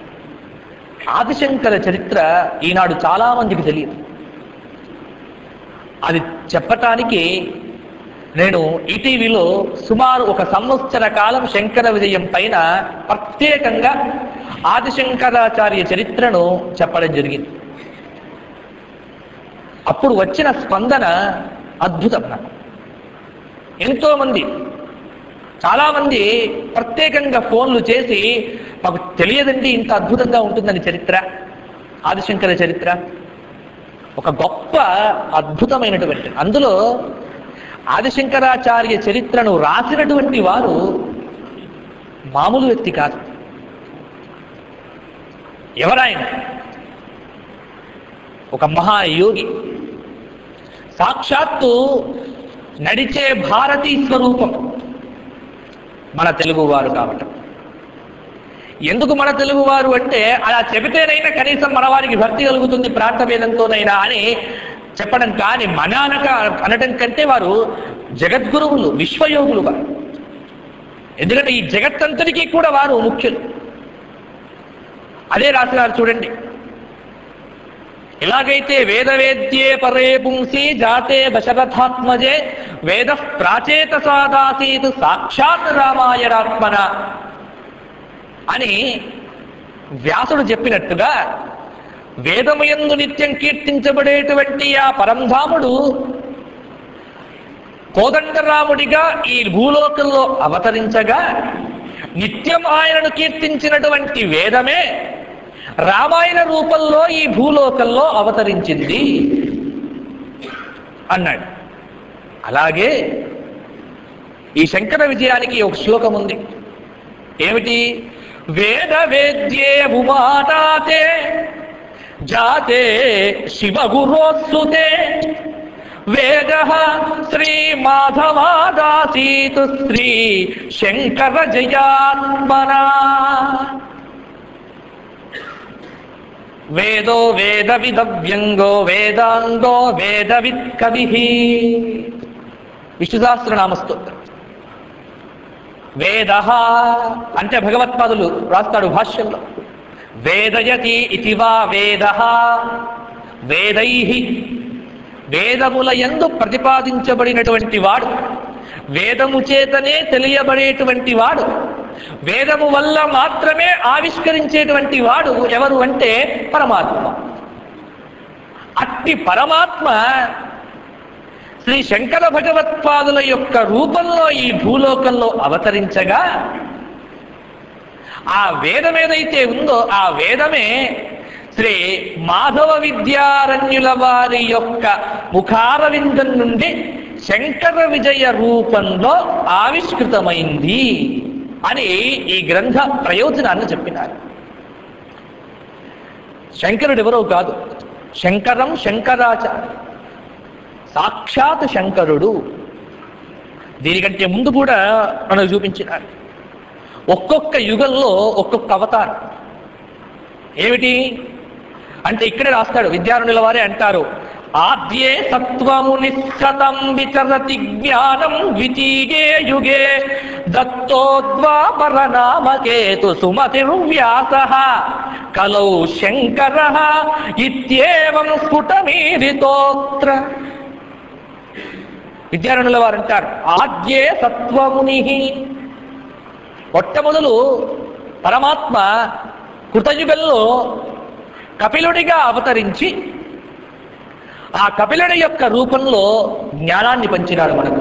ఆదిశంకర చరిత్ర ఈనాడు చాలా మందికి తెలియదు అది చెప్పటానికి నేను ఈటీవీలో సుమారు ఒక సంవత్సర కాలం శంకర విజయం పైన ప్రత్యేకంగా ఆదిశంకరాచార్య చరిత్రను చెప్పడం జరిగింది అప్పుడు వచ్చిన స్పందన అద్భుతం నాకు ఎంతో మంది చాలా మంది ప్రత్యేకంగా ఫోన్లు చేసి మాకు తెలియదండి ఇంత అద్భుతంగా ఉంటుందని చరిత్ర ఆదిశంకర చరిత్ర ఒక గొప్ప అద్భుతమైనటువంటి అందులో ఆదిశంకరాచార్య చరిత్రను రాసినటువంటి వారు మామూలు వ్యక్తి కాదు ఎవరాయన ఒక మహాయోగి సాక్షాత్తు నడిచే భారతీ స్వరూపం మన తెలుగువారు కాబట్టి ఎందుకు మన తెలుగువారు అంటే అలా చెబితేనైనా కనీసం మన వారికి భక్తి కలుగుతుంది ప్రాంతభేదంతోనైనా అని చెప్పడం కానీ మన అనక అనటం కంటే వారు జగద్గురువులు విశ్వయోగులు వారు ఎందుకంటే ఈ జగత్తంతటికీ కూడా వారు ముఖ్యులు అదే రాసినారు చూడండి ఎలాగైతే వేదవేద్యే పరే పుంసి జాతే దశరథాత్మజే వేద ప్రాచేత సాదాసీత్ సాక్షాత్ రామాయణాత్మన అని వ్యాసుడు చెప్పినట్టుగా వేదమయందు నిత్యం కీర్తించబడేటువంటి ఆ పరంధాముడు కోదండరాముడిగా ఈ భూలోకంలో అవతరించగా నిత్యం ఆయనను కీర్తించినటువంటి వేదమే రామాయణ రూపంలో ఈ భూలోకంలో అవతరించింది అన్నాడు అలాగే ఈ శంకర విజయానికి ఒక శ్లోకం ఉంది ఏమిటి వేద వేద్యే ఉమాతాతే జాతే శివగురోత్సుతే వేద శ్రీ మాధవాదాసీతు శ్రీ శంకర జయాత్మనా వేదో వేద విదవ్యంగో వేదాంగో వేదవిత్ కవి విష్ణు సహస్రనామస్తోత్రం వేద అంటే భగవత్పాదులు రాస్తాడు భాష్యంలో వేదయతి ఇతి వా వేద వేదై వేదముల యందు ప్రతిపాదించబడినటువంటి వాడు వేదము చేతనే తెలియబడేటువంటి వాడు వేదము వల్ల మాత్రమే ఆవిష్కరించేటువంటి వాడు ఎవరు అంటే పరమాత్మ అట్టి పరమాత్మ శ్రీ శంకర భగవత్పాదుల యొక్క రూపంలో ఈ భూలోకంలో అవతరించగా ఆ వేదం ఏదైతే ఉందో ఆ వేదమే శ్రీ మాధవ విద్యారణ్యుల వారి యొక్క ముఖారవిందం నుండి శంకర విజయ రూపంలో ఆవిష్కృతమైంది అని ఈ గ్రంథ ప్రయోజనాన్ని చెప్పినారు శంకరుడు ఎవరో కాదు శంకరం శంకరాచార్య సాక్షాత్ శంకరుడు దీనికంటే ముందు కూడా మనకు చూపించినారు ఒక్కొక్క యుగంలో ఒక్కొక్క అవతారం ఏమిటి అంటే ఇక్కడే రాస్తాడు విద్యారణుల వారే అంటారు ఆద్యే సత్వము నిశ్చతం విచరతి జ్ఞానం ద్వితీయే యుగే దత్తోద్వాపర నామకేతు సుమతిర్వ్యాస కలౌ శంకర ఇత్యేవం స్ఫుటమీరితోత్ర విద్యారణుల వారు అంటారు ఆద్యే సత్వముని మొట్టమొదలు పరమాత్మ కృతయుగంలో కపిలుడిగా అవతరించి ఆ కపిలుడి యొక్క రూపంలో జ్ఞానాన్ని పంచినాడు మనకు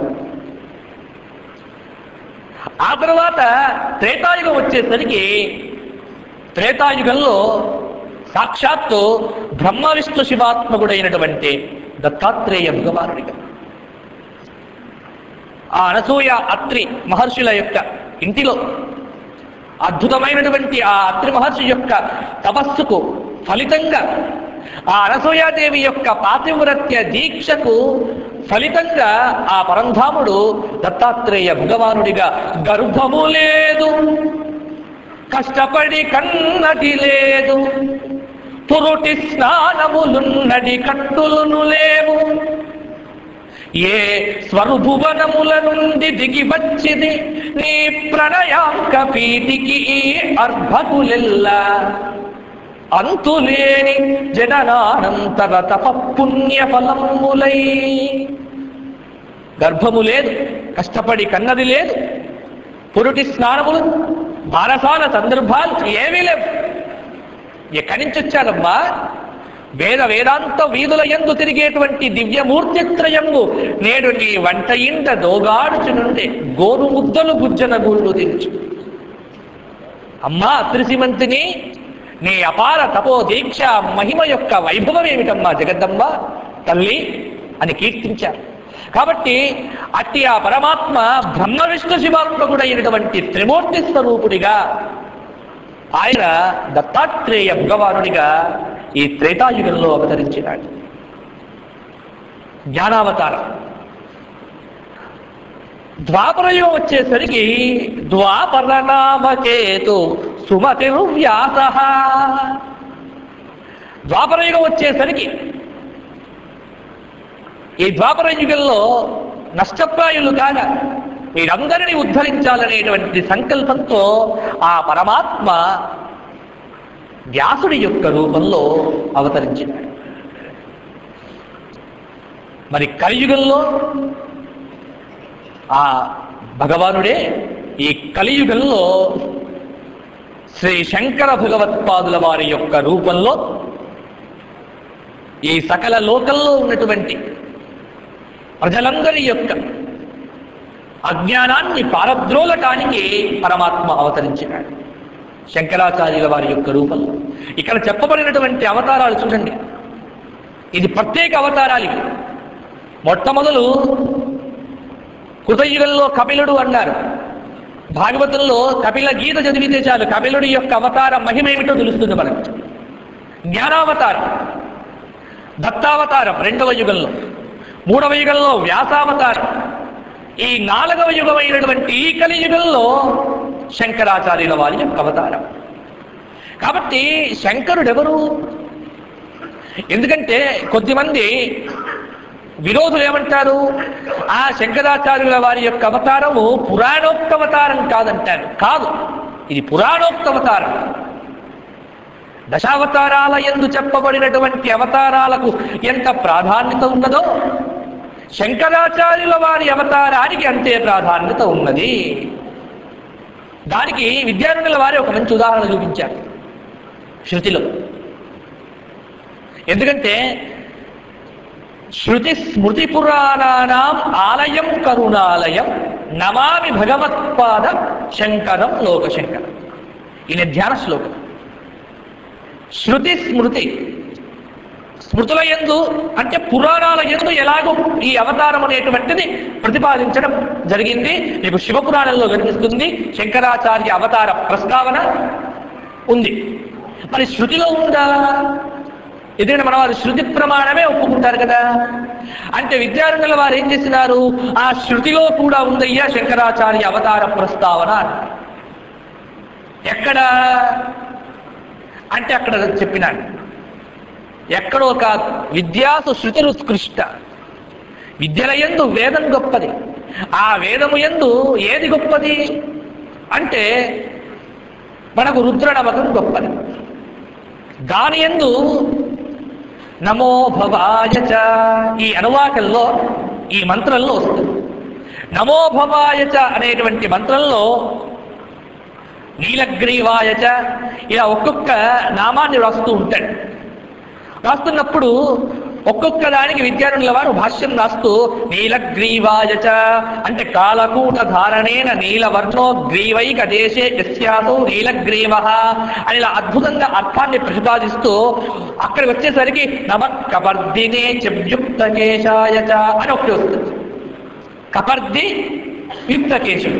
ఆ తర్వాత త్రేతాయుగం వచ్చేసరికి త్రేతాయుగంలో సాక్షాత్తు బ్రహ్మ విష్ణు శివాత్మకుడైనటువంటి దత్తాత్రేయ భగవానుడిగా ఆ అనసూయ అత్రి మహర్షుల యొక్క ఇంటిలో అద్భుతమైనటువంటి ఆ అత్రి మహర్షి యొక్క తపస్సుకు ఫలితంగా ఆ అనసూయాదేవి యొక్క పాతివ్రత్య దీక్షకు ఫలితంగా ఆ పరంధాముడు దత్తాత్రేయ భగవానుడిగా గర్భము లేదు కష్టపడి కన్నది లేదు పురుటి స్నానములున్నడి కట్టులును లేవు ఏ స్వరుభువనముల నుండి దిగి వచ్చిది నీ ప్రణయాంక పీటికి ఈ అర్భకులెల్లా అంతులేని జననానంతర తప పుణ్య ఫలములై గర్భము లేదు కష్టపడి కన్నది లేదు పురుటి స్నానములు బారసాల సందర్భాలు ఏమీ లేవు ఎక్కడి నుంచి వచ్చారమ్మా వేద వేదాంత వీధుల ఎందు తిరిగేటువంటి దివ్యమూర్తిత్రయంబు నేడు నీ వంట ఇంట దోగాడుచు నుండి గోరు ముద్దలు గుజ్జన గుళ్ళు దించు అమ్మా త్రిసిమంతిని నీ అపార తపో దీక్ష మహిమ యొక్క వైభవం ఏమిటమ్మా జగద్దమ్మ తల్లి అని కీర్తించారు కాబట్టి అట్టి ఆ పరమాత్మ బ్రహ్మ విష్ణు శివాత్మకుడైనటువంటి త్రిమూర్తి స్వరూపుడిగా ఆయన దత్తాత్రేయ భగవానుడిగా ఈ త్రేతాయుగంలో అవతరించినాడు జ్ఞానావతారం ద్వాపరయుగం వచ్చేసరికి ద్వాపర నామకేతు సుమతిరు వ్యాస ద్వాపరయుగం వచ్చేసరికి ఈ ద్వాపర యుగంలో నష్టప్రాయులు కాగా వీరందరినీ ఉద్ధరించాలనేటువంటి సంకల్పంతో ఆ పరమాత్మ వ్యాసుడి యొక్క రూపంలో అవతరించినాడు మరి కలియుగంలో ఆ భగవానుడే ఈ కలియుగంలో శ్రీ శంకర భగవత్పాదుల వారి యొక్క రూపంలో ఈ సకల లోకంలో ఉన్నటువంటి ప్రజలందరి యొక్క అజ్ఞానాన్ని పారద్రోలటానికి పరమాత్మ అవతరించినాడు శంకరాచార్యుల వారి యొక్క రూపంలో ఇక్కడ చెప్పబడినటువంటి అవతారాలు చూడండి ఇది ప్రత్యేక అవతారాలు ఇవి మొట్టమొదలు కృతయుగంలో కపిలుడు అన్నారు భాగవతంలో కపిల గీత చదివితే చాలు కపిలుడి యొక్క అవతార మహిమ ఏమిటో తెలుస్తుంది మనకు జ్ఞానావతారం దత్తావతారం రెండవ యుగంలో మూడవ యుగంలో వ్యాసావతారం ఈ నాలుగవ యుగమైనటువంటి ఈ కలియుగంలో శంకరాచార్యుల వారి యొక్క అవతారం కాబట్టి శంకరుడు ఎవరు ఎందుకంటే కొద్దిమంది విరోధులు ఏమంటారు ఆ శంకరాచార్యుల వారి యొక్క అవతారము పురాణోక్తవతారం కాదంటారు కాదు ఇది పురాణోక్తవతారం దశావతారాల ఎందు చెప్పబడినటువంటి అవతారాలకు ఎంత ప్రాధాన్యత ఉన్నదో శంకరాచార్యుల వారి అవతారానికి అంతే ప్రాధాన్యత ఉన్నది దానికి విద్యార్థుల వారి ఒక మంచి ఉదాహరణ చూపించారు శృతిలో ఎందుకంటే శృతి స్మృతి పురాణానాం ఆలయం కరుణాలయం నమామి భగవత్పాద శంకరం లోకశంకరం ఈయన ధ్యాన శ్లోకం శృతి స్మృతి స్మృతుల ఎందు అంటే పురాణాల ఎందు ఎలాగో ఈ అవతారం అనేటువంటిది ప్రతిపాదించడం జరిగింది మీకు శివపురాణంలో కనిపిస్తుంది శంకరాచార్య అవతార ప్రస్తావన ఉంది మరి శృతిలో ఉందా ఎందుకంటే మన వారు శృతి ప్రమాణమే ఒప్పుకుంటారు కదా అంటే విద్యార్థుల వారు ఏం చేసినారు ఆ శృతిలో కూడా ఉందయ్యా శంకరాచార్య అవతార ప్రస్తావన అన్నారు. ఎక్కడ అంటే అక్కడ చెప్పినాడు ఎక్కడో కాదు విద్యాసు శృతిరుత్కృష్ట విద్యల ఎందు వేదం గొప్పది ఆ వేదము ఎందు ఏది గొప్పది అంటే మనకు రుద్రనమకం గొప్పది దాని ఎందు నమో భవాయ చ ఈ అనువాకంలో ఈ మంత్రంలో వస్తుంది నమో భవాయ చ అనేటువంటి మంత్రంలో నీలగ్రీవాయ చ ఇలా ఒక్కొక్క నామాన్ని రాస్తూ ఉంటాడు రాస్తున్నప్పుడు ఒక్కొక్క దానికి విద్యార్థుల వారు భాష్యం రాస్తూ నీలగ్రీవాయ చ అంటే కాలకూట ధారణేన నీలవర్ణో గ్రీవైక దేశే యస్యాసో నీలగ్రీవ అని ఇలా అద్భుతంగా అర్థాన్ని ప్రతిపాదిస్తూ అక్కడికి వచ్చేసరికి నమ కపర్దినే చెవ్యుక్త కేశాయ చ అని ఒకటి వస్తుంది కపర్ది యుక్తకేశుడు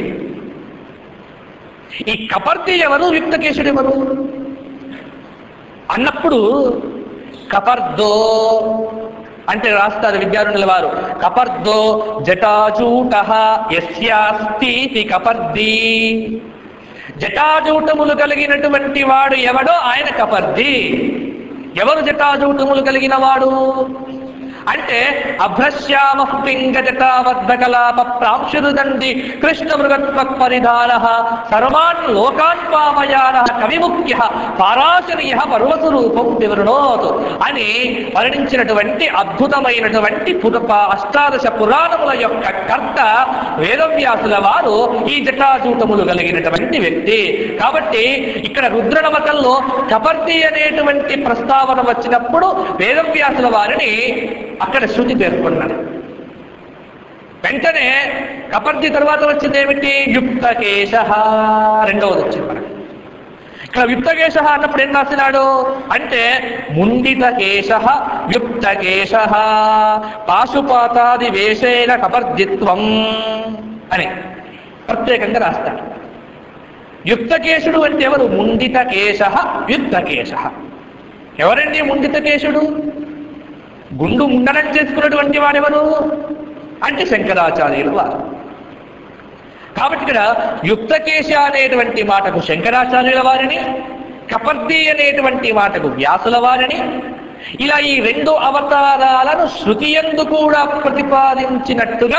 ఈ కపర్ది ఎవరు యుక్తకేశుడు ఎవరు అన్నప్పుడు కపర్దో అంటే రాస్తారు విద్యార్థుల వారు కపర్దో జటాజూట యస్యాస్తి కపర్ది జటాజూటములు కలిగినటువంటి వాడు ఎవడో ఆయన కపర్ది ఎవరు జటాజూటములు కలిగిన వాడు అంటే అభ్రశ్యామ పింగ జటాబద్ధకలాప ప్రాంశురుదండి కృష్ణ మృగత్వ పరిధాన సర్వాన్ లోకాన్ పామయాన కవిముఖ్య పారాశరీయ పర్వస్వరూపం వివృణోతు అని వర్ణించినటువంటి అద్భుతమైనటువంటి పుర అష్టాదశ పురాణముల యొక్క కర్త వేదవ్యాసుల వారు ఈ జటాజూటములు కలిగినటువంటి వ్యక్తి కాబట్టి ఇక్కడ రుద్రనమకంలో కపర్తి అనేటువంటి ప్రస్తావన వచ్చినప్పుడు వేదవ్యాసుల వారిని అక్కడ శృతి పేర్కొన్నాడు వెంటనే కపర్ది తర్వాత వచ్చింది ఏమిటి యుక్తకేశ రెండవది వచ్చింది మనకు ఇక్కడ యుక్తకేశ అన్నప్పుడు ఏం రాసినాడు అంటే ముండిత కేశ యుక్తకేశ పాశుపాతాది వేషేణ కపర్దిత్వం అని ప్రత్యేకంగా రాస్తాడు యుక్తకేశుడు అంటే ఎవరు ముండిత కేశ యుక్తకేశ ఎవరండి ముండిత కేశుడు గుండు ముండనం చేసుకున్నటువంటి వాడెవరు అంటే శంకరాచార్యులు వారు కాబట్టి ఇక్కడ యుక్తకేశ అనేటువంటి మాటకు శంకరాచార్యుల వారిని కపర్ది అనేటువంటి మాటకు వ్యాసుల వారిని ఇలా ఈ రెండు అవతారాలను శృతియందు కూడా ప్రతిపాదించినట్టుగా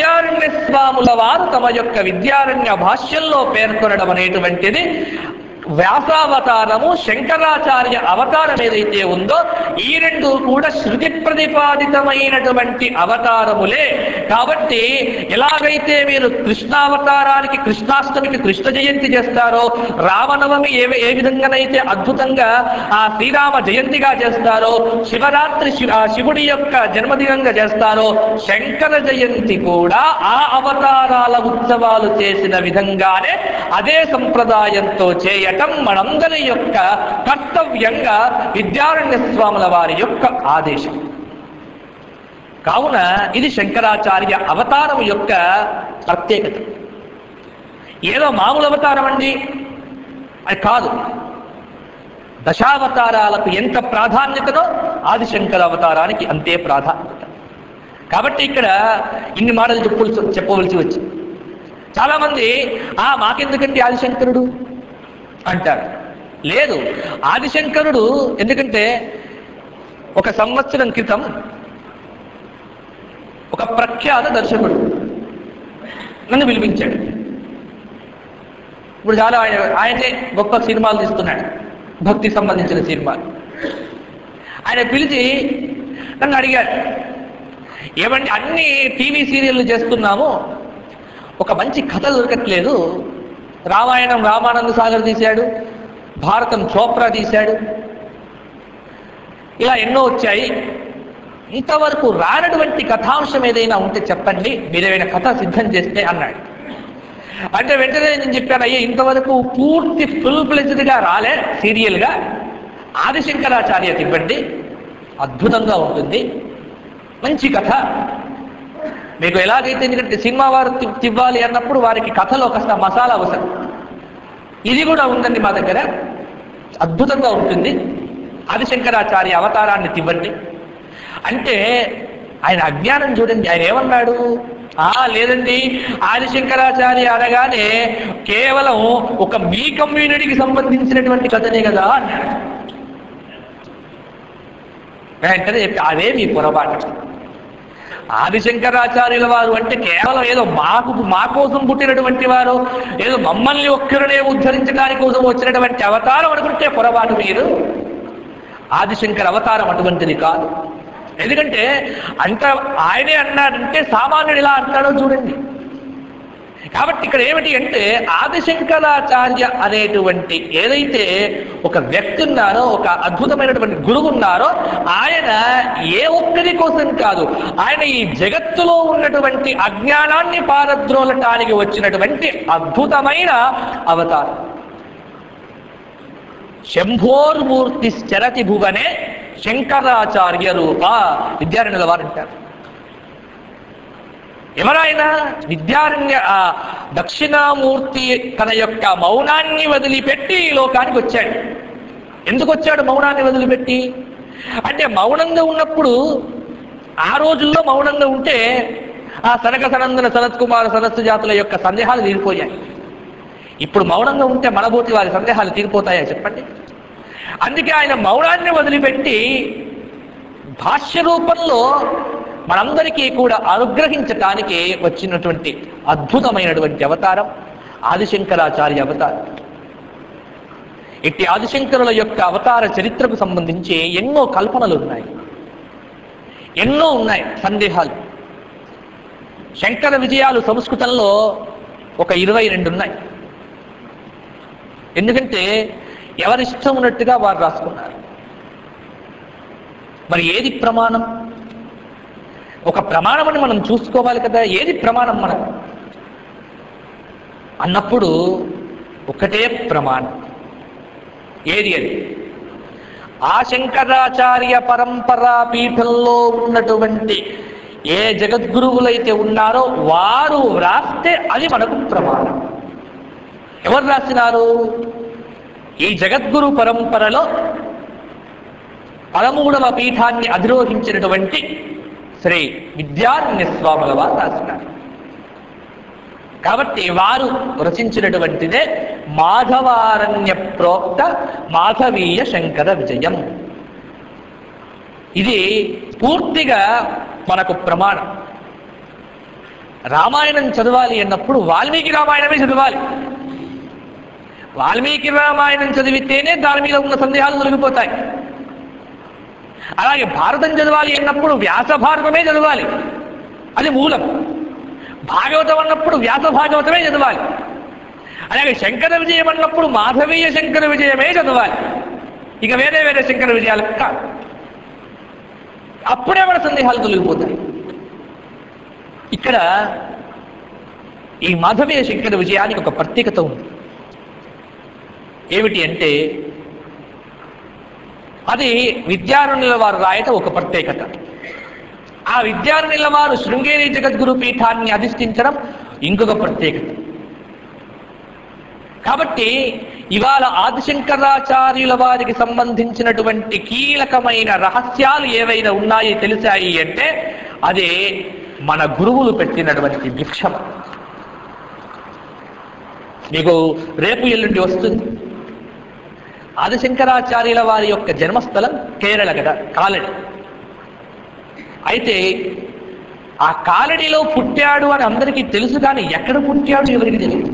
విద్యారణ్య స్వాముల వారు తమ యొక్క విద్యారణ్య భాష్యంలో పేర్కొనడం అనేటువంటిది వ్యాసావతారము శంకరాచార్య అవతారం ఏదైతే ఉందో ఈ రెండు కూడా శృతి ప్రతిపాదితమైనటువంటి అవతారములే కాబట్టి ఎలాగైతే మీరు కృష్ణావతారానికి కృష్ణాష్టమికి కృష్ణ జయంతి చేస్తారో రామనవమి ఏ ఏ విధంగానైతే అద్భుతంగా ఆ శ్రీరామ జయంతిగా చేస్తారో శివరాత్రి శి- ఆ శివుడి యొక్క జన్మదినంగా చేస్తారో శంకర జయంతి కూడా ఆ అవతారాల ఉత్సవాలు చేసిన విధంగానే అదే సంప్రదాయంతో చేయటం మనందరి యొక్క కర్తవ్యంగా విద్యారణ్య స్వాముల వారి యొక్క ఆదేశం కావున ఇది శంకరాచార్య అవతారం యొక్క ప్రత్యేకత ఏదో మామూలు అవతారం అండి అది కాదు దశావతారాలకు ఎంత ప్రాధాన్యతనో ఆదిశంకర అవతారానికి అంతే ప్రాధాన్యత కాబట్టి ఇక్కడ ఇన్ని మాటలు చెప్పవలసి చెప్పవలసి వచ్చింది చాలా మంది ఆ మాకెందుకండి ఆదిశంకరుడు అంటారు లేదు ఆదిశంకరుడు ఎందుకంటే ఒక సంవత్సరం క్రితం ఒక ప్రఖ్యాత దర్శకుడు నన్ను పిలిపించాడు ఇప్పుడు చాలా ఆయన ఆయనే గొప్ప సినిమాలు తీస్తున్నాడు భక్తి సంబంధించిన సినిమాలు ఆయన పిలిచి నన్ను అడిగాడు ఏమండి అన్ని టీవీ సీరియళ్ళు చేస్తున్నాము ఒక మంచి కథ దొరకట్లేదు రామాయణం రామానంద సాగర్ తీశాడు భారతం చోప్రా తీశాడు ఇలా ఎన్నో వచ్చాయి ఇంతవరకు రానటువంటి కథాంశం ఏదైనా ఉంటే చెప్పండి మీరేమైనా కథ సిద్ధం చేస్తే అన్నాడు అంటే వెంటనే నేను చెప్పాను అయ్యే ఇంతవరకు పూర్తి ఫుల్ గా రాలే సీరియల్గా ఆదిశంకరాచార్య ఇవ్వండి అద్భుతంగా ఉంటుంది మంచి కథ మీకు ఎలాగైతే ఎందుకంటే సినిమా వారు తి- తివ్వాలి అన్నప్పుడు వారికి కథలో కాస్త మసాలా అవసరం ఇది కూడా ఉందండి మా దగ్గర అద్భుతంగా ఉంటుంది ఆదిశంకరాచార్య అవతారాన్ని తివ్వండి అంటే ఆయన అజ్ఞానం చూడండి ఆయన ఏమన్నాడు ఆ లేదండి ఆదిశంకరాచార్య అనగానే కేవలం ఒక మీ కమ్యూనిటీకి సంబంధించినటువంటి కథనే కదా అన్నాడు వెంటనే చెప్పి అదే మీ పొరపాటు ఆదిశంకరాచార్యుల వారు అంటే కేవలం ఏదో మాకు మా కోసం పుట్టినటువంటి వారు ఏదో మమ్మల్ని ఒక్కరినే ఉద్ధరించడానికి కోసం వచ్చినటువంటి అవతారం అనుకుంటే పొరపాటు మీరు ఆదిశంకర అవతారం అటువంటిది కాదు ఎందుకంటే అంత ఆయనే అన్నాడంటే సామాన్యుడు ఇలా అంటాడో చూడండి కాబట్టి ఇక్కడ ఏమిటి అంటే ఆదిశంకరాచార్య అనేటువంటి ఏదైతే ఒక వ్యక్తి ఉన్నారో ఒక అద్భుతమైనటువంటి గురువు ఉన్నారో ఆయన ఏ ఒక్కరి కోసం కాదు ఆయన ఈ జగత్తులో ఉన్నటువంటి అజ్ఞానాన్ని పారద్రోలటానికి వచ్చినటువంటి అద్భుతమైన అవతారం శంభోర్మూర్తి చరతి భువనే శంకరాచార్య రూప విద్యారణ్యుల వారు అంటారు ఎవరైనా విద్యారణ్య ఆ దక్షిణామూర్తి తన యొక్క మౌనాన్ని వదిలిపెట్టి ఈ లోకానికి వచ్చాడు ఎందుకు వచ్చాడు మౌనాన్ని వదిలిపెట్టి అంటే మౌనంగా ఉన్నప్పుడు ఆ రోజుల్లో మౌనంగా ఉంటే ఆ సనక సనందన సనత్ కుమార సనస్సు జాతుల యొక్క సందేహాలు తీరిపోయాయి ఇప్పుడు మౌనంగా ఉంటే మనబోటి వారి సందేహాలు తీరిపోతాయా చెప్పండి అందుకే ఆయన మౌనాన్ని వదిలిపెట్టి భాష్య రూపంలో మనందరికీ కూడా అనుగ్రహించటానికి వచ్చినటువంటి అద్భుతమైనటువంటి అవతారం ఆదిశంకరాచార్య అవతారం ఇట్టి ఆదిశంకరుల యొక్క అవతార చరిత్రకు సంబంధించి ఎన్నో కల్పనలు ఉన్నాయి ఎన్నో ఉన్నాయి సందేహాలు శంకర విజయాలు సంస్కృతంలో ఒక ఇరవై రెండు ఉన్నాయి ఎందుకంటే ఎవరిష్టం ఉన్నట్టుగా వారు రాసుకున్నారు మరి ఏది ప్రమాణం ఒక ప్రమాణం అని మనం చూసుకోవాలి కదా ఏది ప్రమాణం మనకు అన్నప్పుడు ఒకటే ప్రమాణం ఏది అది ఆ శంకరాచార్య పరంపరా పీఠంలో ఉన్నటువంటి ఏ జగద్గురువులైతే ఉన్నారో వారు వ్రాస్తే అది మనకు ప్రమాణం ఎవరు రాసినారు ఈ జగద్గురు పరంపరలో పదమూడవ పీఠాన్ని అధిరోహించినటువంటి శ్రీ విద్యారణ్య స్వాముల వారు రాసినారు కాబట్టి వారు రచించినటువంటిదే మాధవారణ్య ప్రోక్త మాధవీయ శంకర విజయం ఇది పూర్తిగా మనకు ప్రమాణం రామాయణం చదవాలి అన్నప్పుడు వాల్మీకి రామాయణమే చదవాలి వాల్మీకి రామాయణం చదివితేనే దాని మీద ఉన్న సందేహాలు తొలగిపోతాయి అలాగే భారతం చదవాలి అన్నప్పుడు వ్యాస భారతమే చదవాలి అది మూలం భాగవతం అన్నప్పుడు వ్యాస భాగవతమే చదవాలి అలాగే శంకర విజయం అన్నప్పుడు మాధవీయ శంకర విజయమే చదవాలి ఇక వేరే వేరే శంకర విజయాలకు కాదు అప్పుడే మన సందేహాలు తొలగిపోతాయి ఇక్కడ ఈ మాధవీయ శంకర విజయానికి ఒక ప్రత్యేకత ఉంది ఏమిటి అంటే అది విద్యారణ్యుల వారు రాయటం ఒక ప్రత్యేకత ఆ విద్యారణ్యుల వారు శృంగేరి జగద్గురు పీఠాన్ని అధిష్ఠించడం ఇంకొక ప్రత్యేకత కాబట్టి ఇవాళ ఆదిశంకరాచార్యుల వారికి సంబంధించినటువంటి కీలకమైన రహస్యాలు ఏవైనా ఉన్నాయి తెలిసాయి అంటే అదే మన గురువులు పెట్టినటువంటి భిక్షం మీకు రేపు ఎల్లుండి వస్తుంది ఆదిశంకరాచార్యుల వారి యొక్క జన్మస్థలం కేరళ కదా కాలడి అయితే ఆ కాలడిలో పుట్టాడు అని అందరికీ తెలుసు కానీ ఎక్కడ పుట్టాడు ఎవరికి తెలియదు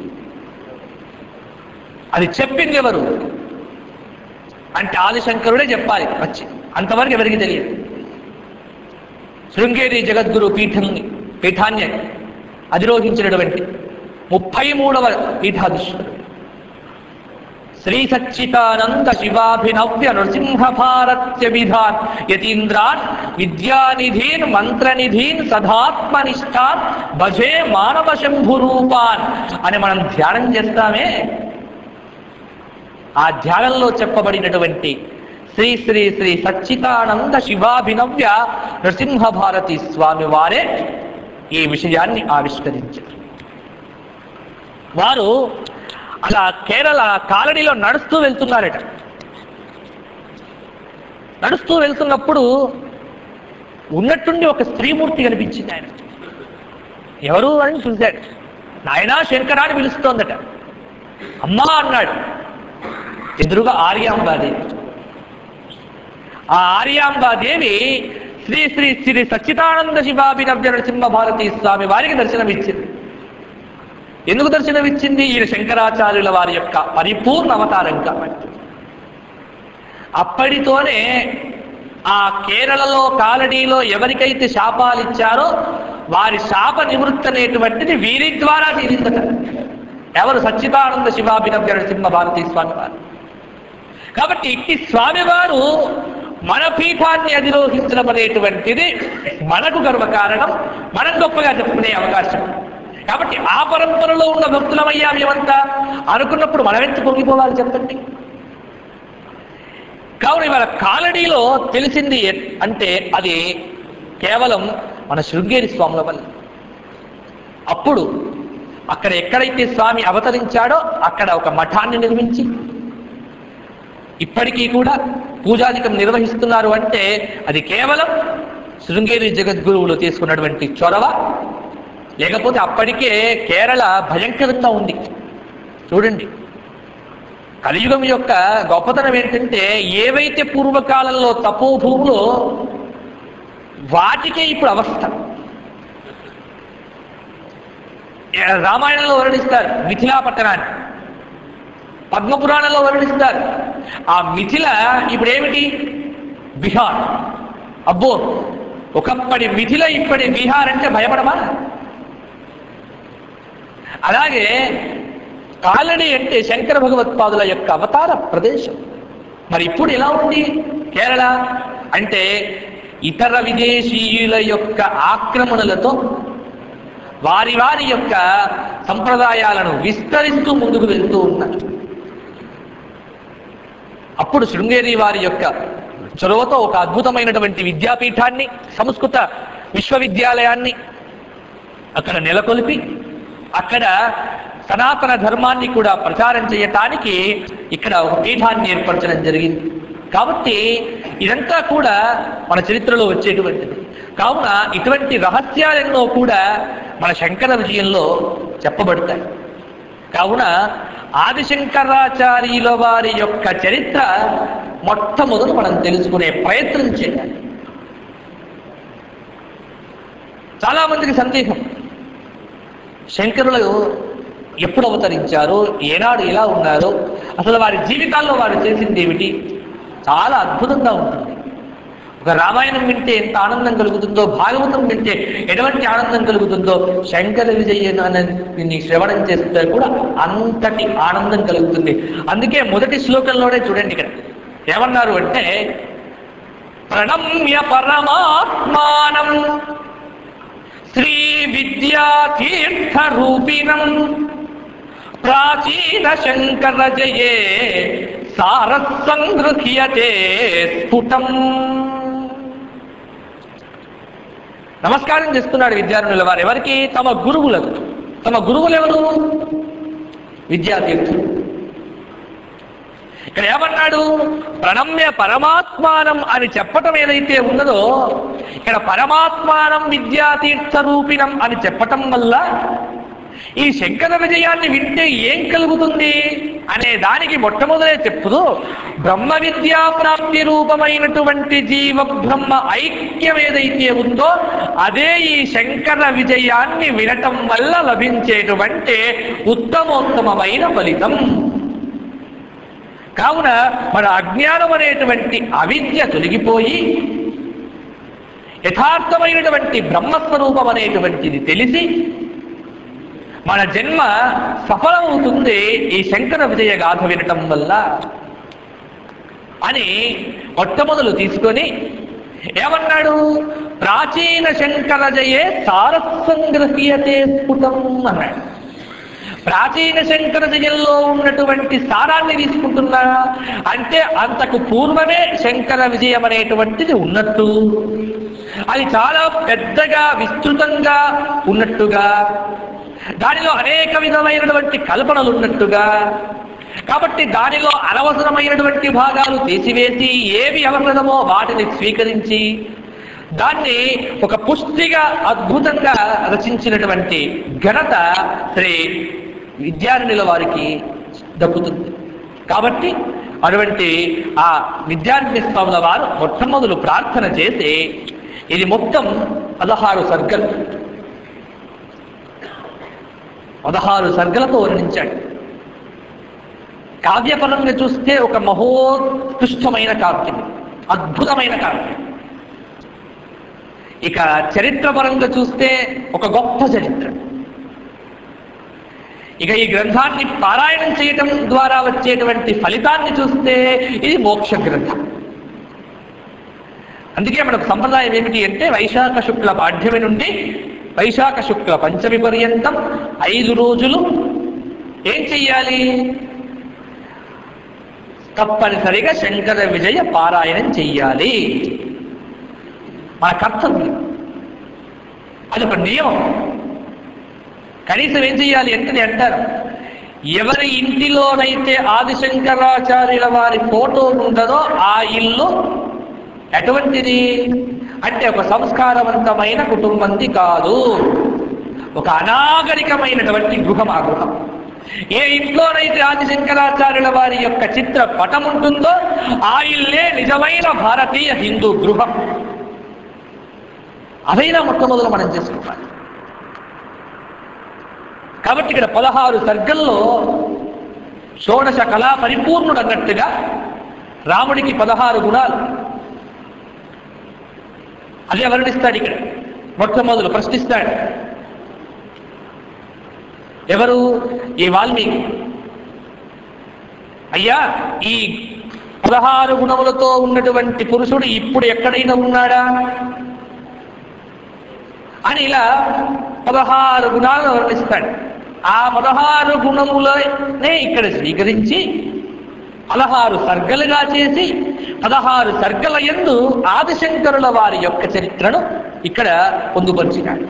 అది చెప్పింది ఎవరు అంటే ఆదిశంకరుడే చెప్పాలి వచ్చి అంతవరకు ఎవరికి తెలియదు శృంగేరి జగద్గురు పీఠాన్ని పీఠాన్ని అధిరోహించినటువంటి ముప్పై మూడవ పీఠాధీశ్వరుడు శ్రీ సచ్చితానంద శివాభినవ్య నృసింహ భారత్య విధాన్ యతీంద్రాన్ విద్యానిధీన్ మంత్రనిధీన్ సదాత్మనిష్టాన్ భజే మానవ శంభు రూపాన్ అని మనం ధ్యానం చేస్తామే ఆ ధ్యానంలో చెప్పబడినటువంటి శ్రీ శ్రీ శ్రీ సచ్చితానంద శివాభినవ్య నృసింహ భారతి స్వామి వారే ఈ విషయాన్ని ఆవిష్కరించారు వారు అలా కేరళ కాలనీలో నడుస్తూ వెళ్తున్నారట నడుస్తూ వెళ్తున్నప్పుడు ఉన్నట్టుండి ఒక స్త్రీమూర్తి కనిపించింది ఆయన ఎవరు అని చూశాడు నాయనా శంకరా అని పిలుస్తోందట అమ్మా అన్నాడు ఎదురుగా ఆర్యాంబాదేవి ఆ ఆర్యాంబాదేవి శ్రీ శ్రీ శ్రీ సచ్చిదానంద శివాభినవ్య నరసింహ భారతీ స్వామి వారికి దర్శనమిచ్చింది ఎందుకు దర్శనమిచ్చింది ఈయన శంకరాచార్యుల వారి యొక్క పరిపూర్ణ అవతారం కాబట్టి అప్పటితోనే ఆ కేరళలో కాలనీలో ఎవరికైతే శాపాలు ఇచ్చారో వారి శాప నివృత్తి అనేటువంటిది వీరి ద్వారా తీరిందట ఎవరు సచ్చిదానంద శివాభినవ్య నరసింహ భారతీ స్వామి వారు కాబట్టి ఇట్టి స్వామివారు మన పీఠాన్ని అధిరోహించడం అనేటువంటిది మనకు గర్వకారణం మనం గొప్పగా చెప్పుకునే అవకాశం కాబట్టి ఆ పరంపరలో ఉన్న భక్తులమయ్యా మేమంతా అనుకున్నప్పుడు మనం ఎంత పొంగిపోవాలి చెప్పండి కావున ఇవాళ కాలనీలో తెలిసింది ఎ- అంటే అది కేవలం మన శృంగేరి స్వాముల వల్ల అప్పుడు అక్కడ ఎక్కడైతే స్వామి అవతరించాడో అక్కడ ఒక మఠాన్ని నిర్మించి ఇప్పటికీ కూడా పూజాధికం నిర్వహిస్తున్నారు అంటే అది కేవలం శృంగేరి జగద్గురువులు తీసుకున్నటువంటి చొరవ లేకపోతే అప్పటికే కేరళ భయంకరంగా ఉంది చూడండి కలియుగం యొక్క గొప్పతనం ఏంటంటే ఏవైతే పూర్వకాలంలో తపోభూములో వాటికే ఇప్పుడు అవస్థ ఏ, రామాయణంలో వర్ణిస్తారు మిథిలా పట్టణాన్ని పద్మపురాణంలో వర్ణిస్తారు ఆ మిథిల ఇప్పుడు ఏమిటి బిహార్ అబ్బో ఒకప్పటి మిథిల ఇప్పటి బీహార్ అంటే భయపడమా అలాగే కాలడి అంటే శంకర భగవత్పాదుల యొక్క అవతార ప్రదేశం మరి ఇప్పుడు ఎలా ఉంది కేరళ అంటే ఇతర విదేశీయుల యొక్క ఆక్రమణలతో వారి వారి యొక్క సంప్రదాయాలను విస్తరిస్తూ ముందుకు వెళ్తూ ఉన్నారు అప్పుడు శృంగేరి వారి యొక్క చొరవతో ఒక అద్భుతమైనటువంటి విద్యాపీఠాన్ని సంస్కృత విశ్వవిద్యాలయాన్ని అక్కడ నెలకొల్పి అక్కడ సనాతన ధర్మాన్ని కూడా ప్రచారం చేయటానికి ఇక్కడ ఒక పీఠాన్ని ఏర్పరచడం జరిగింది కాబట్టి ఇదంతా కూడా మన చరిత్రలో వచ్చేటువంటిది కావున ఇటువంటి రహస్యాలెన్నో కూడా మన శంకర విజయంలో చెప్పబడతాయి కావున ఆదిశంకరాచార్యుల వారి యొక్క చరిత్ర మొట్టమొదటి మనం తెలుసుకునే ప్రయత్నం చేయాలి చాలా మందికి సందేహం శంకరులు ఎప్పుడు అవతరించారో ఏనాడు ఎలా ఉన్నారో అసలు వారి జీవితాల్లో వారు చేసింది ఏమిటి చాలా అద్భుతంగా ఉంటుంది ఒక రామాయణం వింటే ఎంత ఆనందం కలుగుతుందో భాగవతం వింటే ఎటువంటి ఆనందం కలుగుతుందో శంకర విజయని శ్రవణం చేస్తే కూడా అంతటి ఆనందం కలుగుతుంది అందుకే మొదటి శ్లోకంలోనే చూడండి ఇక్కడ ఏమన్నారు అంటే ప్రణమ్య పరమాత్మానం శ్రీ విద్యాతీర్థ రూపిణం ప్రాచీన శంకర జయే సారసంగృహ్యతే స్ఫుటం నమస్కారం చేస్తున్నాడు విద్యార్థుల వారు ఎవరికి తమ గురువులకు తమ గురువులు ఎవరు విద్యాతీర్థులు ఇక్కడ ఏమన్నాడు ప్రణమ్య పరమాత్మానం అని చెప్పటం ఏదైతే ఉన్నదో ఇక్కడ పరమాత్మానం విద్యాతీర్థ రూపిణం అని చెప్పటం వల్ల ఈ శంకర విజయాన్ని వింటే ఏం కలుగుతుంది అనే దానికి మొట్టమొదలే చెప్పుదు బ్రహ్మ విద్యా ప్రాప్తి రూపమైనటువంటి జీవ బ్రహ్మ ఐక్యం ఏదైతే ఉందో అదే ఈ శంకర విజయాన్ని వినటం వల్ల లభించేటువంటి ఉత్తమోత్తమమైన ఫలితం కావున మన అజ్ఞానం అనేటువంటి అవిద్య తొలగిపోయి యథార్థమైనటువంటి బ్రహ్మస్వరూపం అనేటువంటిది తెలిసి మన జన్మ సఫలమవుతుంది ఈ శంకర విజయ గాథ వినటం వల్ల అని మొట్టమొదలు తీసుకొని ఏమన్నాడు ప్రాచీన శంకర జయే సారస్సంగ్రహీయతే స్ఫుటం అన్నాడు ప్రాచీన శంకర జయంలో ఉన్నటువంటి సారాన్ని తీసుకుంటున్నా అంటే అంతకు పూర్వమే శంకర విజయం అనేటువంటిది ఉన్నట్టు అది చాలా పెద్దగా విస్తృతంగా ఉన్నట్టుగా దానిలో అనేక విధమైనటువంటి కల్పనలు ఉన్నట్టుగా కాబట్టి దానిలో అనవసరమైనటువంటి భాగాలు తీసివేసి ఏవి అవసరమో వాటిని స్వీకరించి దాన్ని ఒక పుష్టిగా అద్భుతంగా రచించినటువంటి ఘనత శ్రీ విద్యారణుల వారికి దక్కుతుంది కాబట్టి అటువంటి ఆ విద్యార్థి స్వాముల వారు మొట్టమొదలు ప్రార్థన చేసి ఇది మొత్తం పదహారు సర్గలు పదహారు సర్గలతో వర్ణించాడు కావ్యపరంగా చూస్తే ఒక మహోత్కృష్టమైన కావ్యం అద్భుతమైన కావ్యం ఇక చరిత్రపరంగా చూస్తే ఒక గొప్ప చరిత్ర ఇక ఈ గ్రంథాన్ని పారాయణం చేయటం ద్వారా వచ్చేటువంటి ఫలితాన్ని చూస్తే ఇది మోక్ష గ్రంథం అందుకే మనకు సంప్రదాయం ఏమిటి అంటే వైశాఖ శుక్ల పాఠ్యమి నుండి వైశాఖ శుక్ల పంచమి పర్యంతం ఐదు రోజులు ఏం చెయ్యాలి తప్పనిసరిగా శంకర విజయ పారాయణం చెయ్యాలి మన కర్తవ్యం అది ఒక నియమం కనీసం ఏం చెయ్యాలి అంటే అంటారు ఎవరి ఇంటిలోనైతే ఆదిశంకరాచార్యుల వారి ఫోటో ఉంటుందో ఆ ఇల్లు ఎటువంటిది అంటే ఒక సంస్కారవంతమైన కుటుంబంది కాదు ఒక అనాగరికమైనటువంటి గృహం ఆ గృహం ఏ ఇంట్లోనైతే ఆదిశంకరాచార్యుల వారి యొక్క చిత్ర పటం ఉంటుందో ఆ ఇల్లే నిజమైన భారతీయ హిందూ గృహం అదైనా మొట్టమొదలు మనం చేసుకోవాలి కాబట్టి ఇక్కడ పదహారు సర్గల్లో షోడశ కళా పరిపూర్ణుడు అన్నట్టుగా రాముడికి పదహారు గుణాలు అదే వర్ణిస్తాడు ఇక్కడ మొట్టమొదలు ప్రశ్నిస్తాడు ఎవరు ఈ వాల్మీకి అయ్యా ఈ పదహారు గుణములతో ఉన్నటువంటి పురుషుడు ఇప్పుడు ఎక్కడైనా ఉన్నాడా అని ఇలా పదహారు గుణాలను వర్ణిస్తాడు ఆ పదహారు గుణములనే ఇక్కడ స్వీకరించి పదహారు సర్గలుగా చేసి పదహారు సర్గల ఎందు ఆదిశంకరుల వారి యొక్క చరిత్రను ఇక్కడ పొందుపరిచినాడు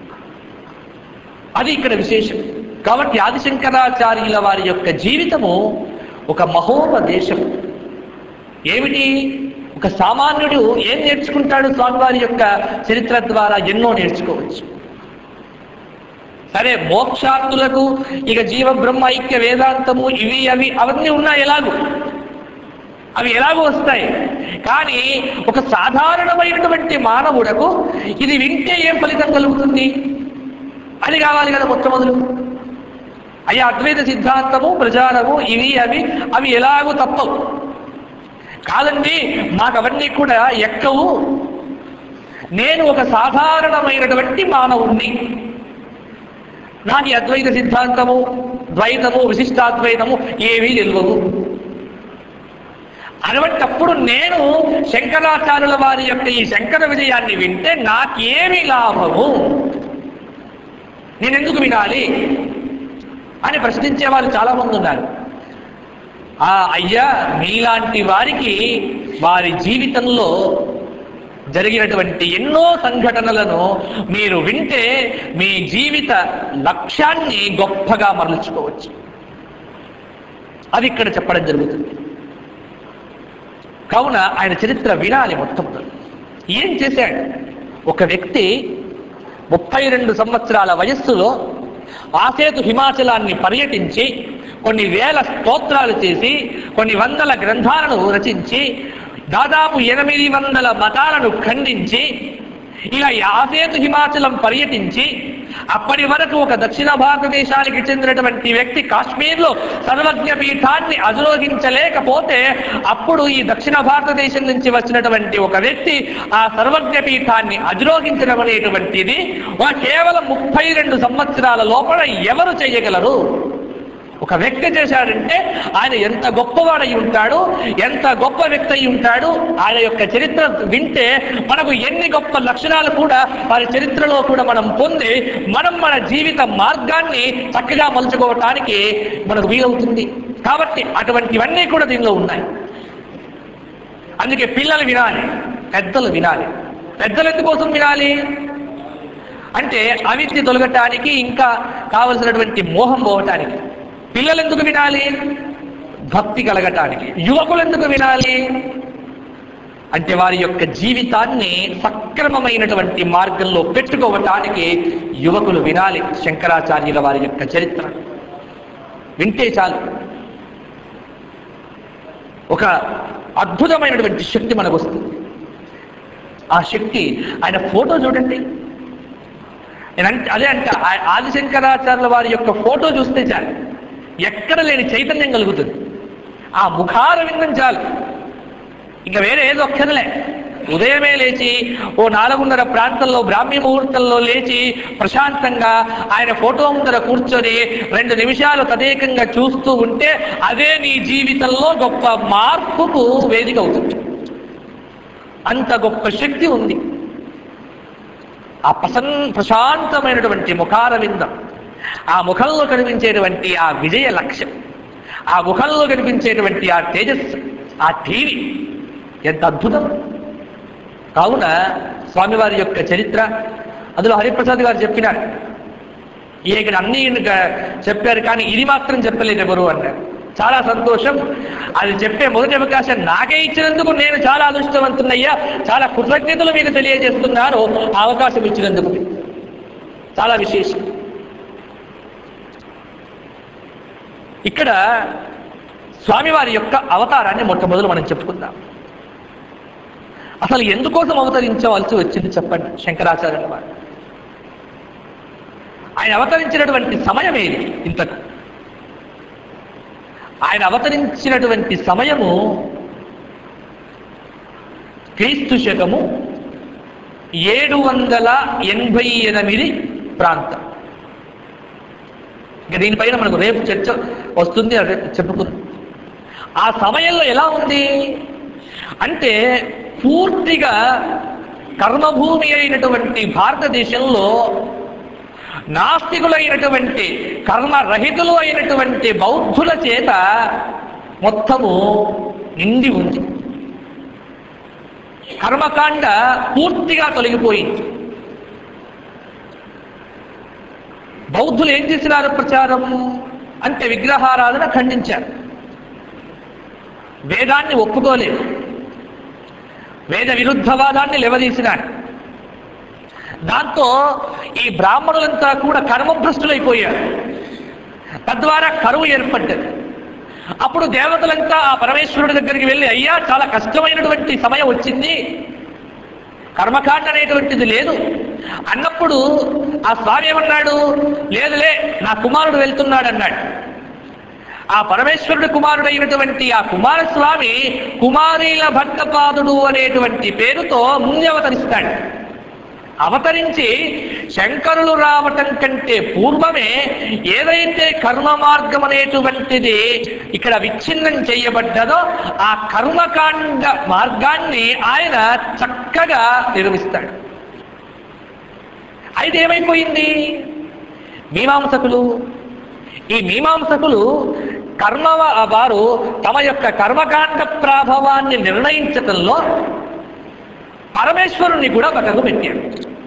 అది ఇక్కడ విశేషం కాబట్టి ఆదిశంకరాచార్యుల వారి యొక్క జీవితము ఒక మహోపదేశం ఏమిటి ఒక సామాన్యుడు ఏం నేర్చుకుంటాడు స్వామివారి యొక్క చరిత్ర ద్వారా ఎన్నో నేర్చుకోవచ్చు సరే మోక్షార్థులకు ఇక జీవ బ్రహ్మ ఐక్య వేదాంతము ఇవి అవి అవన్నీ ఉన్నాయి ఎలాగూ అవి ఎలాగో వస్తాయి కానీ ఒక సాధారణమైనటువంటి మానవుడకు ఇది వింటే ఏం ఫలితం కలుగుతుంది అది కావాలి కదా మొట్టమొదలు అయ్యా అద్వైత సిద్ధాంతము ప్రచారము ఇవి అవి అవి ఎలాగూ తప్పవు కాదండి మాకు అవన్నీ కూడా ఎక్కవు నేను ఒక సాధారణమైనటువంటి మానవుణ్ణి నాకు ఈ అద్వైత సిద్ధాంతము ద్వైతము విశిష్టాద్వైతము ఏవీ తెలియవు అటువంటప్పుడు నేను శంకరాచార్యుల వారి యొక్క ఈ శంకర విజయాన్ని వింటే నాకేమి లాభము నేనెందుకు వినాలి అని ప్రశ్నించే వాళ్ళు చాలా మంది ఉన్నారు ఆ అయ్యా మీలాంటి వారికి వారి జీవితంలో జరిగినటువంటి ఎన్నో సంఘటనలను మీరు వింటే మీ జీవిత లక్ష్యాన్ని గొప్పగా మరల్చుకోవచ్చు అది ఇక్కడ చెప్పడం జరుగుతుంది కావున ఆయన చరిత్ర వినాలి మొట్టమొదటి ఏం చేశాడు ఒక వ్యక్తి ముప్పై రెండు సంవత్సరాల వయస్సులో ఆసేతు హిమాచలాన్ని పర్యటించి కొన్ని వేల స్తోత్రాలు చేసి కొన్ని వందల గ్రంథాలను రచించి దాదాపు ఎనిమిది వందల మతాలను ఖండించి ఇలా యాసేతు హిమాచలం పర్యటించి అప్పటి వరకు ఒక దక్షిణ భారతదేశానికి చెందినటువంటి వ్యక్తి కాశ్మీర్లో సర్వజ్ఞ పీఠాన్ని అధిరోహించలేకపోతే అప్పుడు ఈ దక్షిణ భారతదేశం నుంచి వచ్చినటువంటి ఒక వ్యక్తి ఆ సర్వజ్ఞ పీఠాన్ని అధిరోహించడం అనేటువంటిది ఒక కేవలం ముప్పై రెండు సంవత్సరాల లోపల ఎవరు చేయగలరు ఒక వ్యక్తి చేశాడంటే ఆయన ఎంత గొప్పవాడై ఉంటాడు ఎంత గొప్ప వ్యక్తి అయి ఉంటాడు ఆయన యొక్క చరిత్ర వింటే మనకు ఎన్ని గొప్ప లక్షణాలు కూడా వారి చరిత్రలో కూడా మనం పొంది మనం మన జీవిత మార్గాన్ని చక్కగా మలుచుకోవటానికి మనకు వీలవుతుంది కాబట్టి అటువంటివన్నీ కూడా దీనిలో ఉన్నాయి అందుకే పిల్లలు వినాలి పెద్దలు వినాలి పెద్దలు ఎందుకోసం వినాలి అంటే అవిద్య తొలగటానికి ఇంకా కావలసినటువంటి మోహం పోవటానికి పిల్లలు ఎందుకు వినాలి భక్తి కలగటానికి యువకులు ఎందుకు వినాలి అంటే వారి యొక్క జీవితాన్ని సక్రమమైనటువంటి మార్గంలో పెట్టుకోవటానికి యువకులు వినాలి శంకరాచార్యుల వారి యొక్క చరిత్ర వింటే చాలు ఒక అద్భుతమైనటువంటి శక్తి మనకు వస్తుంది ఆ శక్తి ఆయన ఫోటో చూడండి నేను అంటే అదే అంట ఆ- ఆదిశంకరాచార్యుల వారి యొక్క ఫోటో చూస్తే చాలు ఎక్కడ లేని చైతన్యం కలుగుతుంది ఆ ముఖార విందం చాలు ఇంకా వేరే ఏదో ఒక్కదిలే ఉదయమే లేచి ఓ నాలుగున్నర ప్రాంతంలో బ్రాహ్మీ ముహూర్తంలో లేచి ప్రశాంతంగా ఆయన ఫోటో ముందర కూర్చొని రెండు నిమిషాలు తదేకంగా చూస్తూ ఉంటే అదే నీ జీవితంలో గొప్ప మార్పుకు వేదిక అవుతుంది అంత గొప్ప శక్తి ఉంది ఆ ప్రసన్ ప్రశాంతమైనటువంటి ముఖార విందం ఆ ముఖంలో కనిపించేటువంటి ఆ విజయ లక్ష్యం ఆ ముఖంలో కనిపించేటువంటి ఆ తేజస్సు ఆ టీవీ ఎంత అద్భుతం కావున స్వామివారి యొక్క చరిత్ర అందులో హరిప్రసాద్ గారు చెప్పినారు ఈ ఇక్కడ అన్ని ఇంకా చెప్పారు కానీ ఇది మాత్రం చెప్పలేదు ఎవరు అన్నారు చాలా సంతోషం అది చెప్పే మొదటి అవకాశం నాకే ఇచ్చినందుకు నేను చాలా అదృష్టవంతున్నయ్యా చాలా కృతజ్ఞతలు మీకు తెలియజేస్తున్నాను ఆ అవకాశం ఇచ్చినందుకు చాలా విశేషం ఇక్కడ స్వామివారి యొక్క అవతారాన్ని మొట్టమొదలు మనం చెప్పుకుందాం అసలు ఎందుకోసం అవతరించవలసి వచ్చింది చెప్పండి శంకరాచార్యుల వారు ఆయన అవతరించినటువంటి సమయం ఏది ఇంతకు ఆయన అవతరించినటువంటి సమయము క్రీస్తు శకము ఏడు వందల ఎనభై ఎనిమిది ప్రాంతం ఇంకా దీనిపైన మనకు రేపు చర్చ వస్తుంది అది చెప్పుకుందాం ఆ సమయంలో ఎలా ఉంది అంటే పూర్తిగా కర్మభూమి అయినటువంటి భారతదేశంలో నాస్తికులైనటువంటి కర్మరహితులు అయినటువంటి బౌద్ధుల చేత మొత్తము నిండి ఉంది కర్మకాండ పూర్తిగా తొలగిపోయింది బౌద్ధులు ఏం చేసినారు ప్రచారం అంటే విగ్రహారాధన ఖండించారు వేదాన్ని ఒప్పుకోలేదు వేద విరుద్ధవాదాన్ని లేవదీసినాడు దాంతో ఈ బ్రాహ్మణులంతా కూడా కర్మభ్రష్టులైపోయారు తద్వారా కరువు ఏర్పడ్డది అప్పుడు దేవతలంతా ఆ పరమేశ్వరుడి దగ్గరికి వెళ్ళి అయ్యా చాలా కష్టమైనటువంటి సమయం వచ్చింది కర్మకాండ అనేటువంటిది లేదు అన్నప్పుడు ఆ స్వామి ఏమన్నాడు లేదులే నా కుమారుడు వెళ్తున్నాడు అన్నాడు ఆ పరమేశ్వరుడు కుమారుడైనటువంటి ఆ కుమారస్వామి కుమారీల భట్టపాదుడు అనేటువంటి పేరుతో ముందు అవతరిస్తాడు అవతరించి శంకరులు రావటం కంటే పూర్వమే ఏదైతే కర్మ మార్గం అనేటువంటిది ఇక్కడ విచ్ఛిన్నం చేయబడ్డదో ఆ కర్మకాండ మార్గాన్ని ఆయన చక్కగా నిర్మిస్తాడు అయితే ఏమైపోయింది మీమాంసకులు ఈ మీమాంసకులు కర్మ వారు తమ యొక్క కర్మకాండ ప్రాభవాన్ని నిర్ణయించటంలో పరమేశ్వరుణ్ణి కూడా పక్కకు పెట్టాడు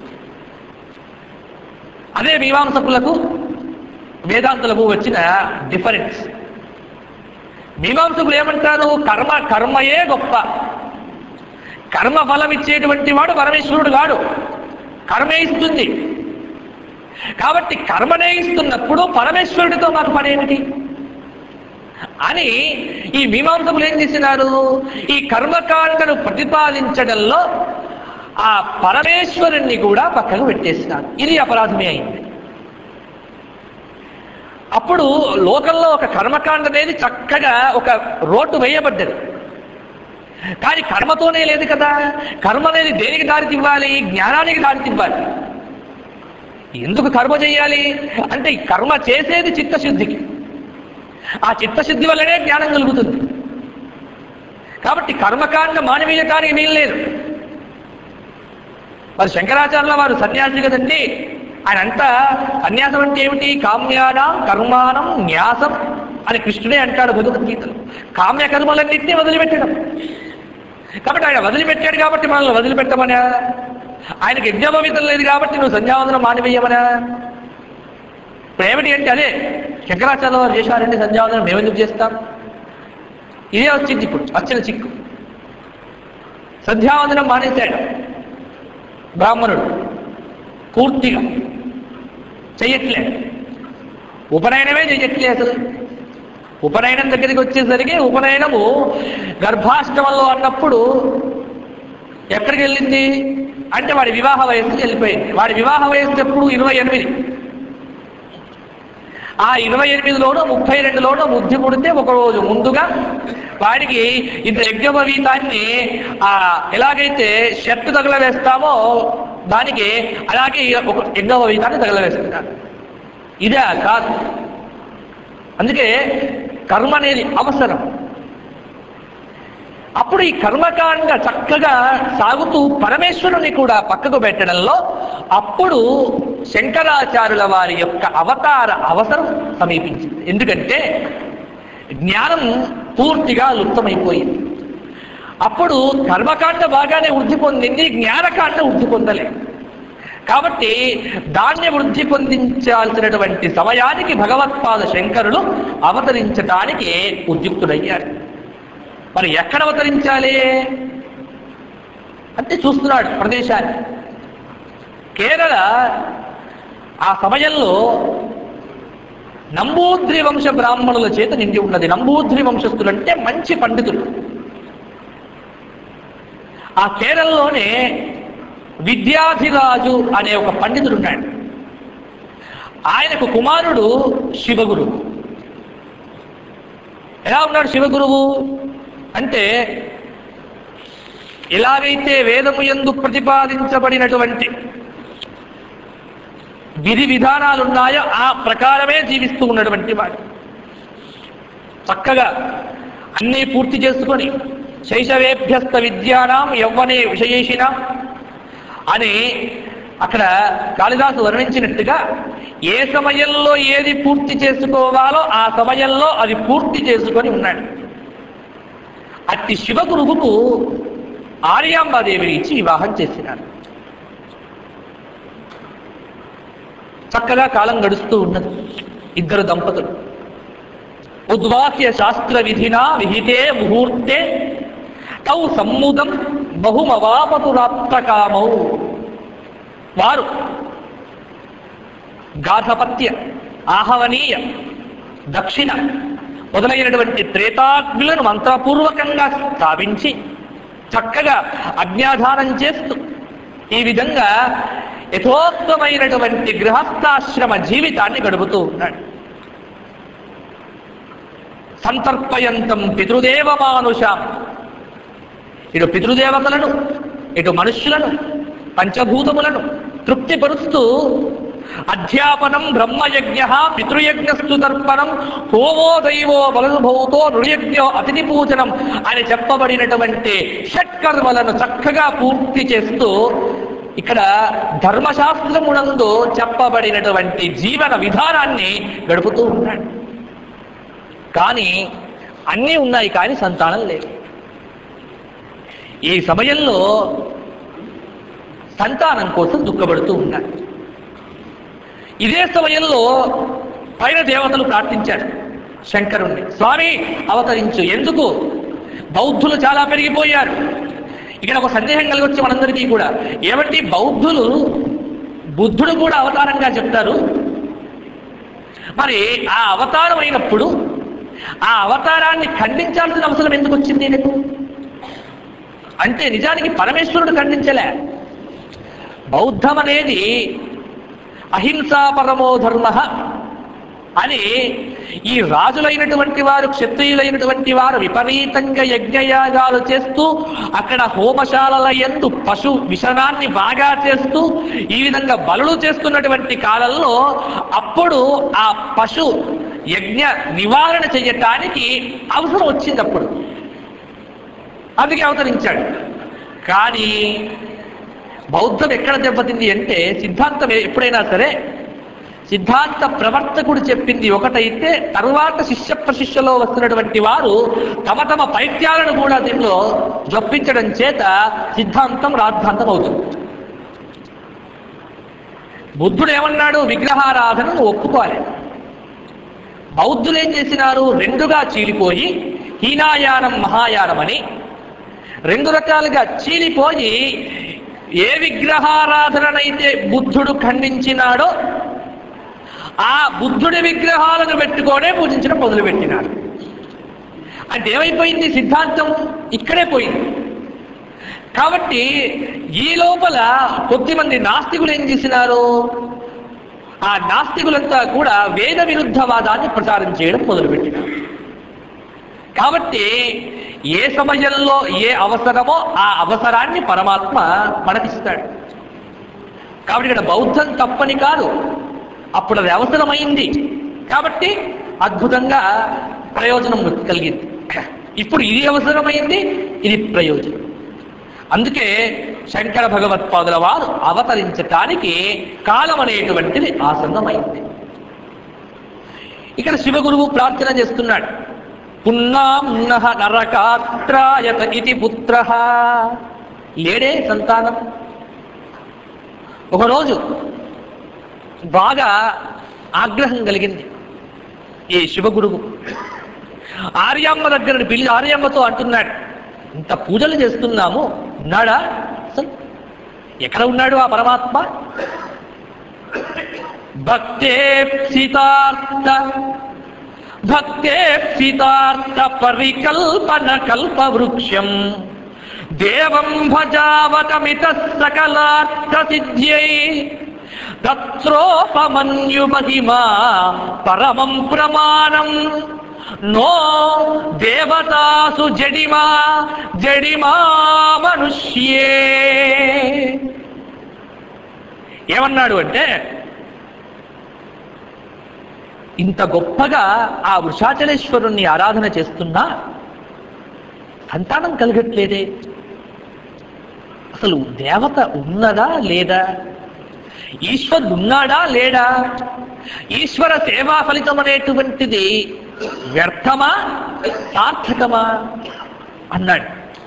అదే మీమాంసకులకు వేదాంతులకు వచ్చిన డిఫరెన్స్ మీమాంసకులు ఏమంటారు కర్మ కర్మయే గొప్ప కర్మ ఫలం ఇచ్చేటువంటి వాడు పరమేశ్వరుడు కాడు కర్మే ఇస్తుంది కాబట్టి కర్మనే ఇస్తున్నప్పుడు పరమేశ్వరుడితో మాకు పనేమిటి అని ఈ మీమాంసకులు ఏం చేసినారు ఈ కర్మకాండను ప్రతిపాదించడంలో ఆ పరమేశ్వరుణ్ణి కూడా పక్కకు పెట్టేసినారు ఇది అపరాధమే అయింది అప్పుడు లోకంలో ఒక కర్మకాండ అనేది చక్కగా ఒక రోడ్డు వేయబడ్డది కానీ కర్మతోనే లేదు కదా కర్మ అనేది దేనికి దారితివ్వాలి జ్ఞానానికి దారితివ్వాలి ఎందుకు కర్మ చేయాలి అంటే ఈ కర్మ చేసేది చిత్తశుద్ధికి ఆ చిత్తశుద్ధి వల్లనే జ్ఞానం కలుగుతుంది కాబట్టి కర్మకాండ మానవీయటానికి వీలు లేదు మరి శంకరాచార్యుల వారు సన్యాసి కదండి ఆయన అంతా సన్యాసం అంటే ఏమిటి కామ్యానం కర్మానం న్యాసం అని కృష్ణుడే అంటాడు భగవద్గీతలో కామ్య కర్మలన్నింటినీ వదిలిపెట్టడం కాబట్టి ఆయన వదిలిపెట్టాడు కాబట్టి మనల్ని వదిలిపెట్టమనా ఆయనకి యజ్ఞోపవీతం లేదు కాబట్టి నువ్వు సంధ్యావందనం మానివేయమనా ఇప్పుడు ఏమిటి అంటే అదే శంకరాచార్య వారు చేశారంటే సంధ్యావందనం మేమెందుకు చేస్తాం ఇదే వచ్చింది ఇప్పుడు వచ్చిన చిక్కు సంధ్యావందనం మానేశాడు బ్రాహ్మణుడు పూర్తిగా చెయ్యట్లే ఉపనయనమే చెయ్యట్లే అసలు ఉపనయనం దగ్గరికి వచ్చేసరికి ఉపనయనము గర్భాష్టమంలో అన్నప్పుడు ఎక్కడికి వెళ్ళింది అంటే వాడి వివాహ వయస్సుకి వెళ్ళిపోయింది వాడి వివాహ వయస్సు ఎప్పుడు ఇరవై ఎనిమిది ఆ ఇరవై ఎనిమిదిలోనో ముప్పై రెండులోనో బుద్ధి పుడితే ఒక రోజు ముందుగా వాడికి ఇంత యజ్ఞోపవీతాన్ని ఆ ఎలాగైతే షర్ట్ తగలవేస్తామో దానికి అలాగే ఒక యజ్ఞోపవీతాన్ని తగలవేస్తున్నారు ఇదే కాదు అందుకే కర్మ అనేది అవసరం అప్పుడు ఈ కర్మకాండ చక్కగా సాగుతూ పరమేశ్వరుని కూడా పక్కకు పెట్టడంలో అప్పుడు శంకరాచార్యుల వారి యొక్క అవతార అవసరం సమీపించింది ఎందుకంటే జ్ఞానం పూర్తిగా లుప్తమైపోయింది అప్పుడు కర్మకాండ బాగానే వృద్ధి పొందింది జ్ఞానకాండ వృద్ధి పొందలేదు కాబట్టి దాన్ని వృద్ధి పొందించాల్సినటువంటి సమయానికి భగవత్పాద శంకరులు అవతరించటానికి ఉద్యుక్తుడయ్యారు మరి ఎక్కడ అవతరించాలి అంటే చూస్తున్నాడు ప్రదేశాన్ని కేరళ ఆ సమయంలో నంబూద్రి వంశ బ్రాహ్మణుల చేత నిండి ఉన్నది నంబూద్రి వంశస్థులు అంటే మంచి పండితులు ఆ కేరళలోనే విద్యాధిరాజు అనే ఒక పండితుడు ఉన్నాడు ఆయనకు కుమారుడు శివగురువు ఎలా ఉన్నాడు శివగురువు అంటే ఎలాగైతే వేదము ఎందు ప్రతిపాదించబడినటువంటి విధి విధానాలు ఉన్నాయో ఆ ప్రకారమే జీవిస్తూ ఉన్నటువంటి వాడు చక్కగా అన్నీ పూర్తి చేసుకొని శైశవేభ్యస్త విద్యానాం యవ్వనే విషయేషిన అని అక్కడ కాళిదాసు వర్ణించినట్టుగా ఏ సమయంలో ఏది పూర్తి చేసుకోవాలో ఆ సమయంలో అది పూర్తి చేసుకొని ఉన్నాడు అట్టి శివగురువుకు ఆర్యాంబాదేవిని ఇచ్చి వివాహం చేసినాడు చక్కగా కాలం గడుస్తూ ఉన్నది ఇద్దరు దంపతులు ఉద్వాక్య శాస్త్ర విధినా విహితే ముహూర్తే తౌ సమ్ముదం బహుమవాపతురాప్తకామౌ వారు గాధపత్య ఆహవనీయ దక్షిణ మొదలైనటువంటి త్రేతాగ్నులను మంత్రపూర్వకంగా స్థాపించి చక్కగా అజ్ఞాధానం చేస్తూ ఈ విధంగా యథోక్తమైనటువంటి గృహస్థాశ్రమ జీవితాన్ని గడుపుతూ ఉన్నాడు సంతర్పయంతం పితృదేవ మానుషాం ఇటు పితృదేవతలను ఇటు మనుష్యులను పంచభూతములను తృప్తిపరుస్తూ అధ్యాపనం బ్రహ్మయజ్ఞ పితృయజ్ఞస్తు తర్పణం హోమో దైవో బలనుభూతో నృయజ్ఞో అతిథి పూజనం అని చెప్పబడినటువంటి షట్కర్మలను చక్కగా పూర్తి చేస్తూ ఇక్కడ ధర్మశాస్త్రమునందు చెప్పబడినటువంటి జీవన విధానాన్ని గడుపుతూ ఉన్నాడు కానీ అన్నీ ఉన్నాయి కానీ సంతానం లేదు ఈ సమయంలో సంతానం కోసం దుఃఖపడుతూ ఉన్నాడు ఇదే సమయంలో పైన దేవతలు ప్రార్థించాడు శంకరుణ్ణి స్వామి అవతరించు ఎందుకు బౌద్ధులు చాలా పెరిగిపోయారు ఇక్కడ ఒక సందేహం కలిగి వచ్చి మనందరికీ కూడా ఏమంటే బౌద్ధులు బుద్ధుడు కూడా అవతారంగా చెప్తారు మరి ఆ అవతారం అయినప్పుడు ఆ అవతారాన్ని ఖండించాల్సిన అవసరం ఎందుకు వచ్చింది నీకు అంటే నిజానికి పరమేశ్వరుడు ఖండించలే బౌద్ధం అనేది అహింసా పరమో ధర్మ అని ఈ రాజులైనటువంటి వారు క్షత్రియులైనటువంటి వారు విపరీతంగా యజ్ఞయాగాలు చేస్తూ అక్కడ హోమశాలల ఎందు పశు విషణాన్ని బాగా చేస్తూ ఈ విధంగా బలులు చేస్తున్నటువంటి కాలంలో అప్పుడు ఆ పశు యజ్ఞ నివారణ చెయ్యటానికి అవసరం వచ్చింది అప్పుడు అందుకే అవతరించాడు కానీ బౌద్ధం ఎక్కడ దెబ్బతింది అంటే సిద్ధాంతం ఎప్పుడైనా సరే సిద్ధాంత ప్రవర్తకుడు చెప్పింది ఒకటైతే తరువాత శిష్య ప్రశిష్యలో వస్తున్నటువంటి వారు తమ తమ పైత్యాలను కూడా దీనిలో జొప్పించడం చేత సిద్ధాంతం రాద్ధాంతం అవుతుంది బుద్ధుడు ఏమన్నాడు విగ్రహారాధనను ఒప్పుకోవాలి బౌద్ధులు ఏం చేసినారు రెండుగా చీలిపోయి హీనాయానం మహాయానం అని రెండు రకాలుగా చీలిపోయి ఏ విగ్రహారాధననైతే బుద్ధుడు ఖండించినాడో ఆ బుద్ధుడి విగ్రహాలను పెట్టుకోనే పూజించడం మొదలుపెట్టినాడు అంటే ఏమైపోయింది సిద్ధాంతం ఇక్కడే పోయింది కాబట్టి ఈ లోపల కొద్దిమంది నాస్తికులు ఏం చేసినారు ఆ నాస్తికులంతా కూడా వేద విరుద్ధవాదాన్ని ప్రచారం చేయడం మొదలుపెట్టినారు కాబట్టి ఏ సమయంలో ఏ అవసరమో ఆ అవసరాన్ని పరమాత్మ మనకిస్తాడు కాబట్టి ఇక్కడ బౌద్ధం తప్పని కాదు అప్పుడు అది అవసరమైంది కాబట్టి అద్భుతంగా ప్రయోజనం కలిగింది ఇప్పుడు ఇది అవసరమైంది ఇది ప్రయోజనం అందుకే శంకర భగవత్పాదుల వారు అవతరించటానికి కాలం అనేటువంటిది ఆసన్నమైంది ఇక్కడ శివగురువు ప్రార్థన చేస్తున్నాడు పున్నాంన నరకాత్రాయత ఇది పుత్ర లేడే సంతానం ఒకరోజు బాగా ఆగ్రహం కలిగింది ఈ శివగురువు ఆర్యమ్మ దగ్గర పిలిచి ఆర్యమ్మతో అంటున్నాడు ఇంత పూజలు చేస్తున్నాము ఉన్నాడా అసలు ఎక్కడ ఉన్నాడు ఆ పరమాత్మ భక్తేప్సితార్థ భక్తేప్సితార్థ పరికల్పన కల్ప వృక్షం దేవం భజావతమిత సకలార్థ సిద్ధ్యై తత్రోపమన్యు మహిమా పరమం ప్రమాణం నో దేవతాసు జడిమా జడిమా మనుష్యే ఏమన్నాడు అంటే ఇంత గొప్పగా ఆ వృషాచలేశ్వరుణ్ణి ఆరాధన చేస్తున్నా సంతానం కలగట్లేదే అసలు దేవత ఉన్నదా లేదా ఈశ్వరుడు ఉన్నాడా లేడా ఈశ్వర సేవా ఫలితం అనేటువంటిది వ్యర్థమా సార్థకమా అన్నాడు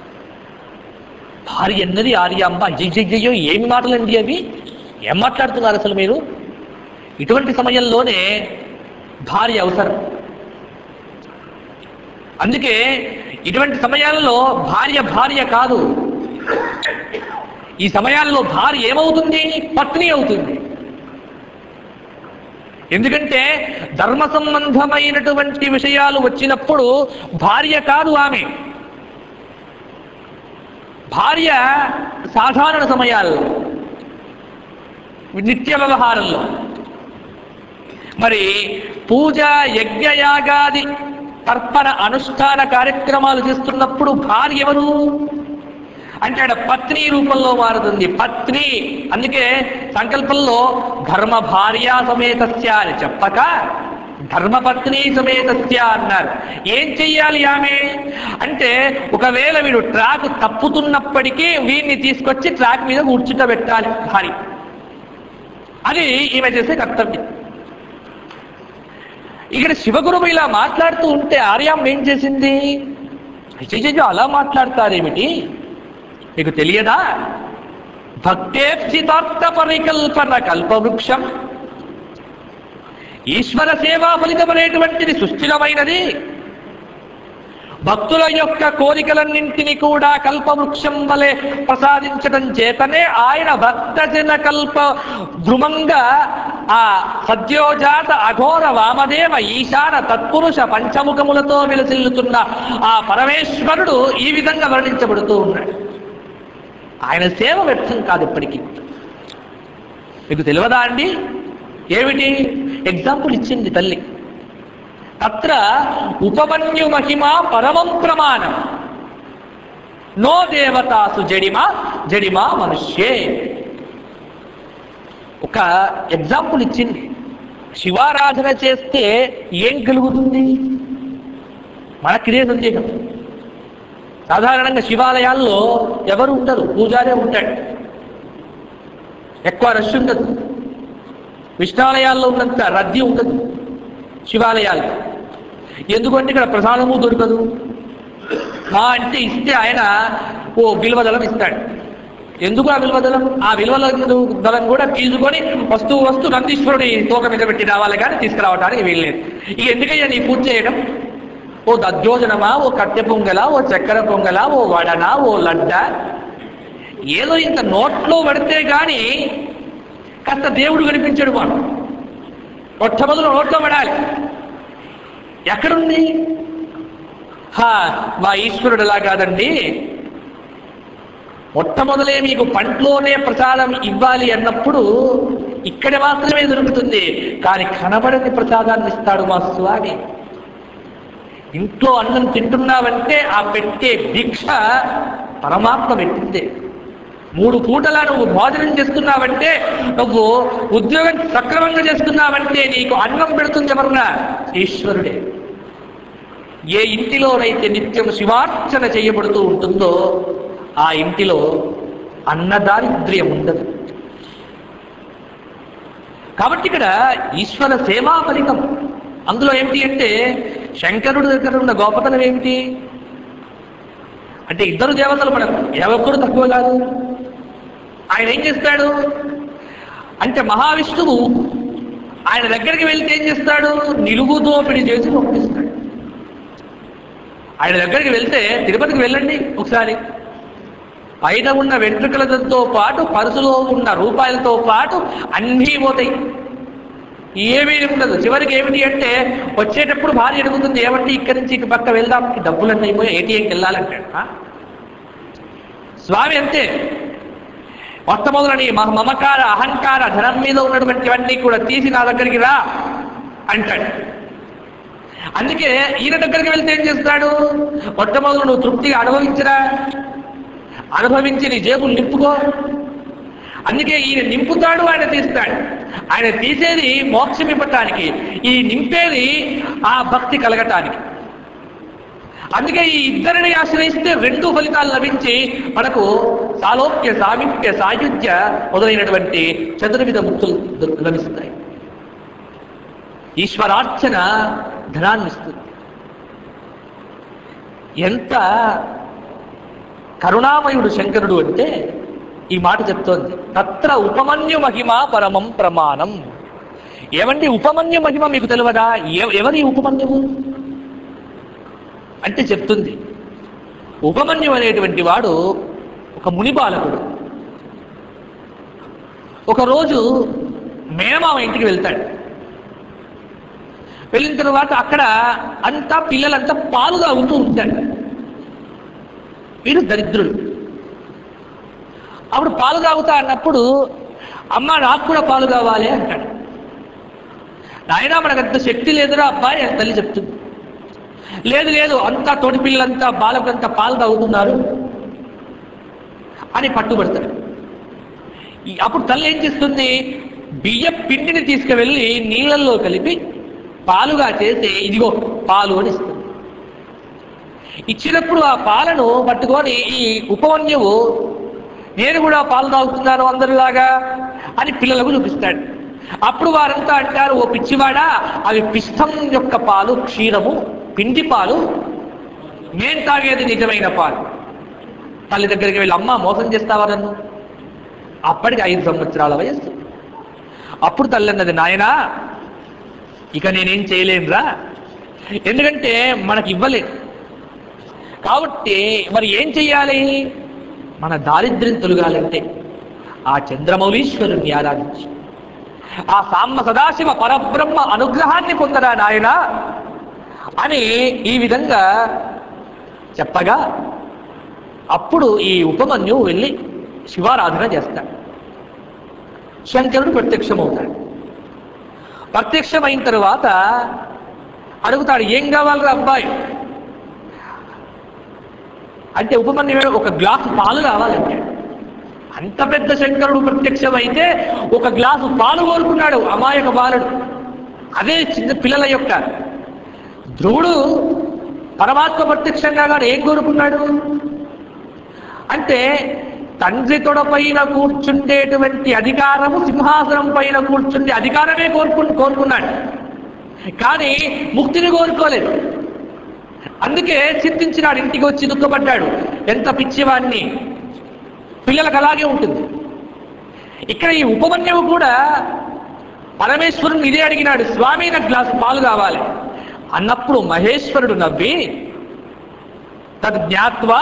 భార్య అన్నది ఆర్యాంబ అయ్యయ్యో ఏమి మాటలండి అవి ఏం మాట్లాడుతున్నారు అసలు మీరు ఇటువంటి సమయంలోనే భార్య అవసరం అందుకే ఇటువంటి సమయాల్లో భార్య భార్య కాదు ఈ సమయాల్లో భార్య ఏమవుతుంది పత్ని అవుతుంది ఎందుకంటే ధర్మ సంబంధమైనటువంటి విషయాలు వచ్చినప్పుడు భార్య కాదు ఆమె భార్య సాధారణ సమయాల్లో నిత్య వ్యవహారంలో మరి పూజ యజ్ఞయాగాది తర్పణ అనుష్ఠాన కార్యక్రమాలు చేస్తున్నప్పుడు భార్య ఎవరు అంటే ఆడ పత్ని రూపంలో మారుతుంది పత్ని అందుకే సంకల్పంలో ధర్మ భార్య సమేతస్య అని చెప్పక ధర్మపత్ని సమేతస్య అన్నారు ఏం చెయ్యాలి ఆమె అంటే ఒకవేళ వీడు ట్రాక్ తప్పుతున్నప్పటికీ వీడిని తీసుకొచ్చి ట్రాక్ మీద కూర్చుంటబెట్టాలి భార్య అది ఈమె చేసే కర్తవ్యం ఇక్కడ శివగురువు ఇలా మాట్లాడుతూ ఉంటే ఆర్యాం ఏం చేసింది అయ్యయ్యో అలా మాట్లాడతారేమిటి మీకు తెలియదా భక్తేప్సితార్థ పరికల్పన కల్పవృక్షం ఈశ్వర సేవా ఫలితం అనేటువంటిది సుస్థిరమైనది భక్తుల యొక్క కోరికలన్నింటినీ కూడా కల్పవృక్షం వలె ప్రసాదించడం చేతనే ఆయన భక్తజన కల్ప ధ్రుమంగా ఆ సద్యోజాత అఘోర వామదేవ ఈశాన తత్పురుష పంచముఖములతో విలసిల్లుతున్న ఆ పరమేశ్వరుడు ఈ విధంగా వర్ణించబడుతూ ఉన్నాడు ఆయన సేవ వ్యర్థం కాదు ఇప్పటికీ మీకు తెలియదా అండి ఏమిటి ఎగ్జాంపుల్ ఇచ్చింది తల్లి తత్ర ఉపమన్యు మహిమ పరమం ప్రమాణం నో దేవతాసు జడిమా జడిమా మనుష్యే ఒక ఎగ్జాంపుల్ ఇచ్చింది శివారాధన చేస్తే ఏం కలుగుతుంది మనకి ఇదే సందేహం సాధారణంగా శివాలయాల్లో ఎవరు ఉండరు పూజారే ఉంటాడు ఎక్కువ రష్ ఉండదు విష్ణాలయాల్లో ఉన్నంత రద్దీ ఉండదు శివాలయాలు ఎందుకంటే ఇక్కడ ప్రసాదము దొరకదు మా అంటే ఇస్తే ఆయన ఓ బిల్వదళం ఇస్తాడు ఎందుకు ఆ బిల్వదళం ఆ బిల్వల దళం కూడా తీసుకొని వస్తూ వస్తూ నందీశ్వరుడి తోక మీద పెట్టి రావాలి కానీ తీసుకురావడానికి వీల్లేదు ఇక ఎందుకయ్యా నీ పూజ చేయడం ఓ దద్దోజనమా ఓ కట్టె పొంగల ఓ చక్కెర పొంగల ఓ వడన ఓ లడ్డ ఏదో ఇంత నోట్లో పడితే గాని కాస్త దేవుడు కనిపించడు వాడు మొట్టమొదలు నోట్లో పడాలి ఎక్కడుంది హా మా ఈశ్వరుడు ఎలా కాదండి మొట్టమొదలే మీకు పంట్లోనే ప్రసాదం ఇవ్వాలి అన్నప్పుడు ఇక్కడ మాత్రమే దొరుకుతుంది కానీ కనబడని ప్రసాదాన్ని ఇస్తాడు మా స్వామి ఇంట్లో అన్నం తింటున్నావంటే ఆ పెట్టే భిక్ష పరమాత్మ పెట్టిందే మూడు పూటలా నువ్వు భోజనం చేస్తున్నావంటే నువ్వు ఉద్యోగం సక్రమంగా చేస్తున్నావంటే నీకు అన్నం పెడుతుంది ఎవరన్నా ఈశ్వరుడే ఏ ఇంటిలోనైతే నిత్యం శివార్చన చేయబడుతూ ఉంటుందో ఆ ఇంటిలో అన్నదారిద్ర్యం ఉండదు కాబట్టి ఇక్కడ ఈశ్వర సేవా ఫలితం అందులో ఏమిటి అంటే శంకరుడి దగ్గర ఉన్న గొప్పతనం ఏమిటి అంటే ఇద్దరు దేవతలు మనకు ఏ ఒక్కరు తక్కువ కాదు ఆయన ఏం చేస్తాడు అంటే మహావిష్ణువు ఆయన దగ్గరికి వెళ్తే ఏం చేస్తాడు నిలుగు దోపిడి చేసి పంపిస్తాడు ఆయన దగ్గరికి వెళ్తే తిరుపతికి వెళ్ళండి ఒకసారి పైన ఉన్న వెంట్రుకలతో పాటు పరుసులో ఉన్న రూపాయలతో పాటు అన్నీ పోతాయి ఏమీ ఉండదు చివరికి ఏమిటి అంటే వచ్చేటప్పుడు భార్య అడుగుతుంది ఏమంటే ఇక్కడి నుంచి ఇటు పక్క వెళ్దాం ఈ డబ్బులన్నీ అయిపోయి ఏటీఎంకి వెళ్ళాలంటాడు ఆ? స్వామి అంతే మొట్టమొదలని మహ మమకార అహంకార ధనం మీద ఉన్నటువంటివన్నీ కూడా తీసి నా దగ్గరికి రా అంటాడు అందుకే ఈయన దగ్గరికి వెళ్తే ఏం చేస్తాడు మొట్టమొదలు నువ్వు తృప్తిగా అనుభవించరా అనుభవించి నీ జేబులు నింపుకో అందుకే ఈయన నింపుతాడు ఆయన తీస్తాడు ఆయన తీసేది మోక్షం ఇవ్వటానికి ఈ నింపేది ఆ భక్తి కలగటానికి అందుకే ఈ ఇద్దరిని ఆశ్రయిస్తే రెండు ఫలితాలు లభించి మనకు సాలోక్య సామీప్య సాయుధ్య మొదలైనటువంటి చతుర్విధ ముక్తులు దొ- లభిస్తాయి ఈశ్వరార్చన ధనాన్ని ఇస్తుంది ఎంత కరుణామయుడు శంకరుడు అంటే ఈ మాట చెప్తోంది తత్ర ఉపమన్యు మహిమ పరమం ప్రమాణం ఏమండి ఉపమన్యు మహిమ మీకు తెలియదా ఎ- ఎవరి ఉపమన్యువు అంటే చెప్తుంది ఉపమన్యు అనేటువంటి వాడు ఒక ముని బాలకుడు ఒకరోజు మేనమామ ఇంటికి వెళ్తాడు వెళ్ళిన తర్వాత అక్కడ అంతా పిల్లలంతా పాలు తాగుతూ ఉంటాడు వీడు దరిద్రుడు అప్పుడు పాలు తాగుతా అన్నప్పుడు అమ్మ నాకు కూడా పాలు కావాలి అంటాడు నాయన మనకంత శక్తి లేదురా అబ్బాయి అని తల్లి చెప్తుంది లేదు లేదు అంతా తోటి పిల్లలంతా బాలకులంతా పాలు తాగుతున్నారు అని పట్టుబడతాడు ఈ- అప్పుడు తల్లి ఏం చేస్తుంది బియ్య పిండిని తీసుకువెళ్ళి నీళ్ళల్లో కలిపి పాలుగా చేసి ఇదిగో పాలు అని ఇస్తుంది ఇచ్చినప్పుడు ఆ పాలను పట్టుకొని ఈ ఉపవన్యువు నేను కూడా పాలు తాగుతున్నాను అందరిలాగా అని పిల్లలకు చూపిస్తాడు అప్పుడు వారంతా అంటారు ఓ పిచ్చివాడా అవి పిష్టం యొక్క పాలు క్షీరము పిండి పాలు నేను తాగేది నిజమైన పాలు తల్లి దగ్గరికి వెళ్ళి అమ్మ మోసం చేస్తావా నన్ను అప్పటికి ఐదు సంవత్సరాల వయస్సు అప్పుడు తల్లి అన్నది నాయనా ఇక నేనేం చేయలేనురా ఎందుకంటే మనకి ఇవ్వలేదు కాబట్టి మరి ఏం చెయ్యాలి మన దారిద్ర్యం తొలగాలంటే ఆ చంద్రమౌళీశ్వరుని ఆరాధించి ఆ సామ్మ సదాశివ పరబ్రహ్మ అనుగ్రహాన్ని పొందరా నాయన అని ఈ విధంగా చెప్పగా అప్పుడు ఈ ఉపమన్యు వెళ్ళి శివారాధన చేస్తాడు శంకరుడు ప్రత్యక్షమవుతాడు ప్రత్యక్షమైన తరువాత అడుగుతాడు ఏం కావాలిరా అబ్బాయి అంటే ఉపమన్యుడు ఒక గ్లాసు పాలు కావాలంటే అంత పెద్ద శంకరుడు ప్రత్యక్షమైతే ఒక గ్లాసు పాలు కోరుకున్నాడు అమాయక బాలుడు అదే చిన్న పిల్లల యొక్క ధ్రువుడు పరమాత్మ ప్రత్యక్షంగా గాడు ఏం కోరుకున్నాడు అంటే తండ్రి తొడ పైన కూర్చుండేటువంటి అధికారము సింహాసనం పైన కూర్చుండే అధికారమే కోరుకు కోరుకున్నాడు కానీ ముక్తిని కోరుకోలేదు అందుకే చింతించినాడు ఇంటికి వచ్చి దుఃఖపడ్డాడు ఎంత పిచ్చివాణ్ణి పిల్లలకు అలాగే ఉంటుంది ఇక్కడ ఈ ఉపమన్యువు కూడా పరమేశ్వరుని ఇదే అడిగినాడు స్వామి నాకు గ్లాసు పాలు కావాలి అన్నప్పుడు మహేశ్వరుడు నవ్వి తద్ జ్ఞాత్వా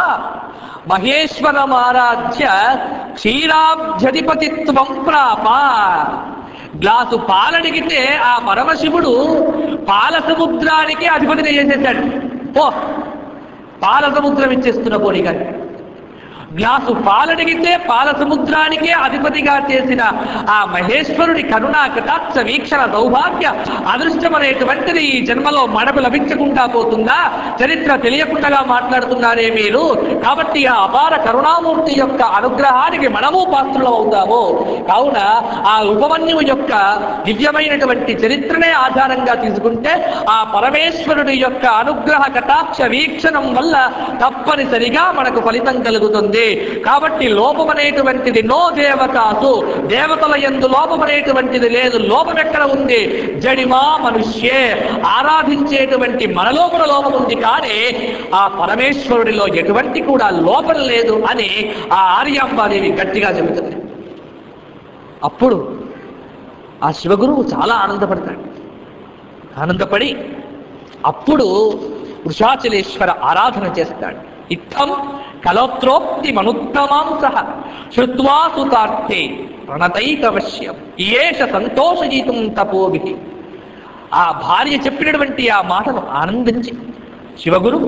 మహేశ్వరమారాధ్య క్షీరాబ్జధిపతిత్వం ప్రాప గ్లాసు పాలడిగితే ఆ పరమశివుడు పాల సముద్రానికి అధిపతిని చేసేసాడు పో పాల సముద్రం ఇచ్చేస్తున్న పోనీ కానీ గ్లాసు పాలడిగితే పాల సముద్రానికే అధిపతిగా చేసిన ఆ మహేశ్వరుడి కరుణా కటాక్ష వీక్షణ సౌభాగ్య అదృష్టం అనేటువంటిది ఈ జన్మలో మనకు లభించకుండా పోతుందా చరిత్ర తెలియకుండా మాట్లాడుతున్నారే మీరు కాబట్టి ఆ అపార కరుణామూర్తి యొక్క అనుగ్రహానికి మనము పాత్రలు అవుతాము కావున ఆ ఉపమన్యువు యొక్క దివ్యమైనటువంటి చరిత్రనే ఆధారంగా తీసుకుంటే ఆ పరమేశ్వరుడి యొక్క అనుగ్రహ కటాక్ష వీక్షణం వల్ల తప్పనిసరిగా మనకు ఫలితం కలుగుతుంది కాబట్టి లోపం అనేటువంటిది నో దేవతాసు దేవతల ఎందు లోపం అనేటువంటిది లేదు లోపం ఎక్కడ ఉంది జడిమా మనుష్యే ఆరాధించేటువంటి మనలో కూడా లోపం ఉంది కానీ ఆ పరమేశ్వరుడిలో ఎటువంటి కూడా లోపం లేదు అని ఆ ఆర్యాంబాదేవి గట్టిగా చెబుతుంది అప్పుడు ఆ శివగురువు చాలా ఆనందపడతాడు ఆనందపడి అప్పుడు వృషాచలేశ్వర ఆరాధన చేస్తాడు ఇత్తం కలోత్రోక్తి మనుత్తమాం సహ శ్రుత్వా సుతార్థే ప్రణతైకవశ్యం ఏష సంతోషగీతం తపోభి ఆ భార్య చెప్పినటువంటి ఆ మాటను ఆనందించి శివగురువు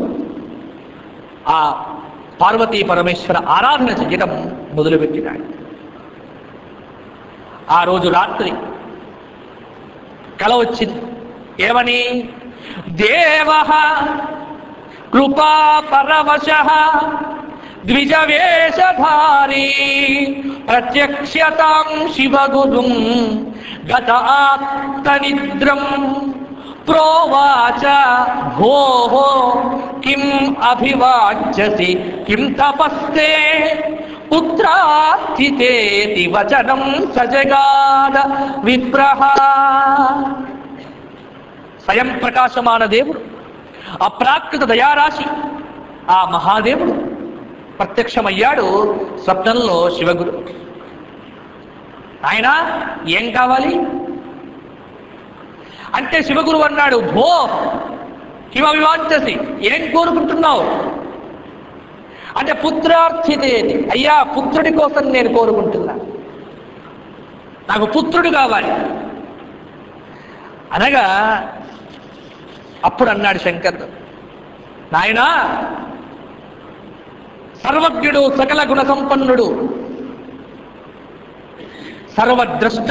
ఆ పార్వతీ పరమేశ్వర ఆరాధన చేయడం మొదలుపెట్టినాడు ఆ రోజు రాత్రి కల వచ్చింది ఏమని దేవ కృపా పరవశ ద్విజవేషధారీ ప్రత్యక్ష్యతాం శివగురుం గత ఆత్మనిద్రం ప్రోవాచ భోः కిం అభివాచ్యసి కిం తపస్తే పుత్రాస్థితేతి వచనం సజగాద విప్రహ స్వయం ప్రకాశమాన దేవుడు అప్రాకృత దయారాశి ఆ మహాదేవుడు ప్రత్యక్షమయ్యాడు స్వప్నంలో శివగురు ఆయన ఏం కావాలి అంటే శివగురు అన్నాడు భో కిమ వివాంచసి ఏం కోరుకుంటున్నావు అంటే పుత్రార్థితేది అయ్యా పుత్రుడి కోసం నేను కోరుకుంటున్నా నాకు పుత్రుడు కావాలి అనగా అప్పుడు అన్నాడు శంకరుడు నాయనా సర్వజ్ఞుడు సకల గుణ సంపన్నుడు సర్వద్రష్ట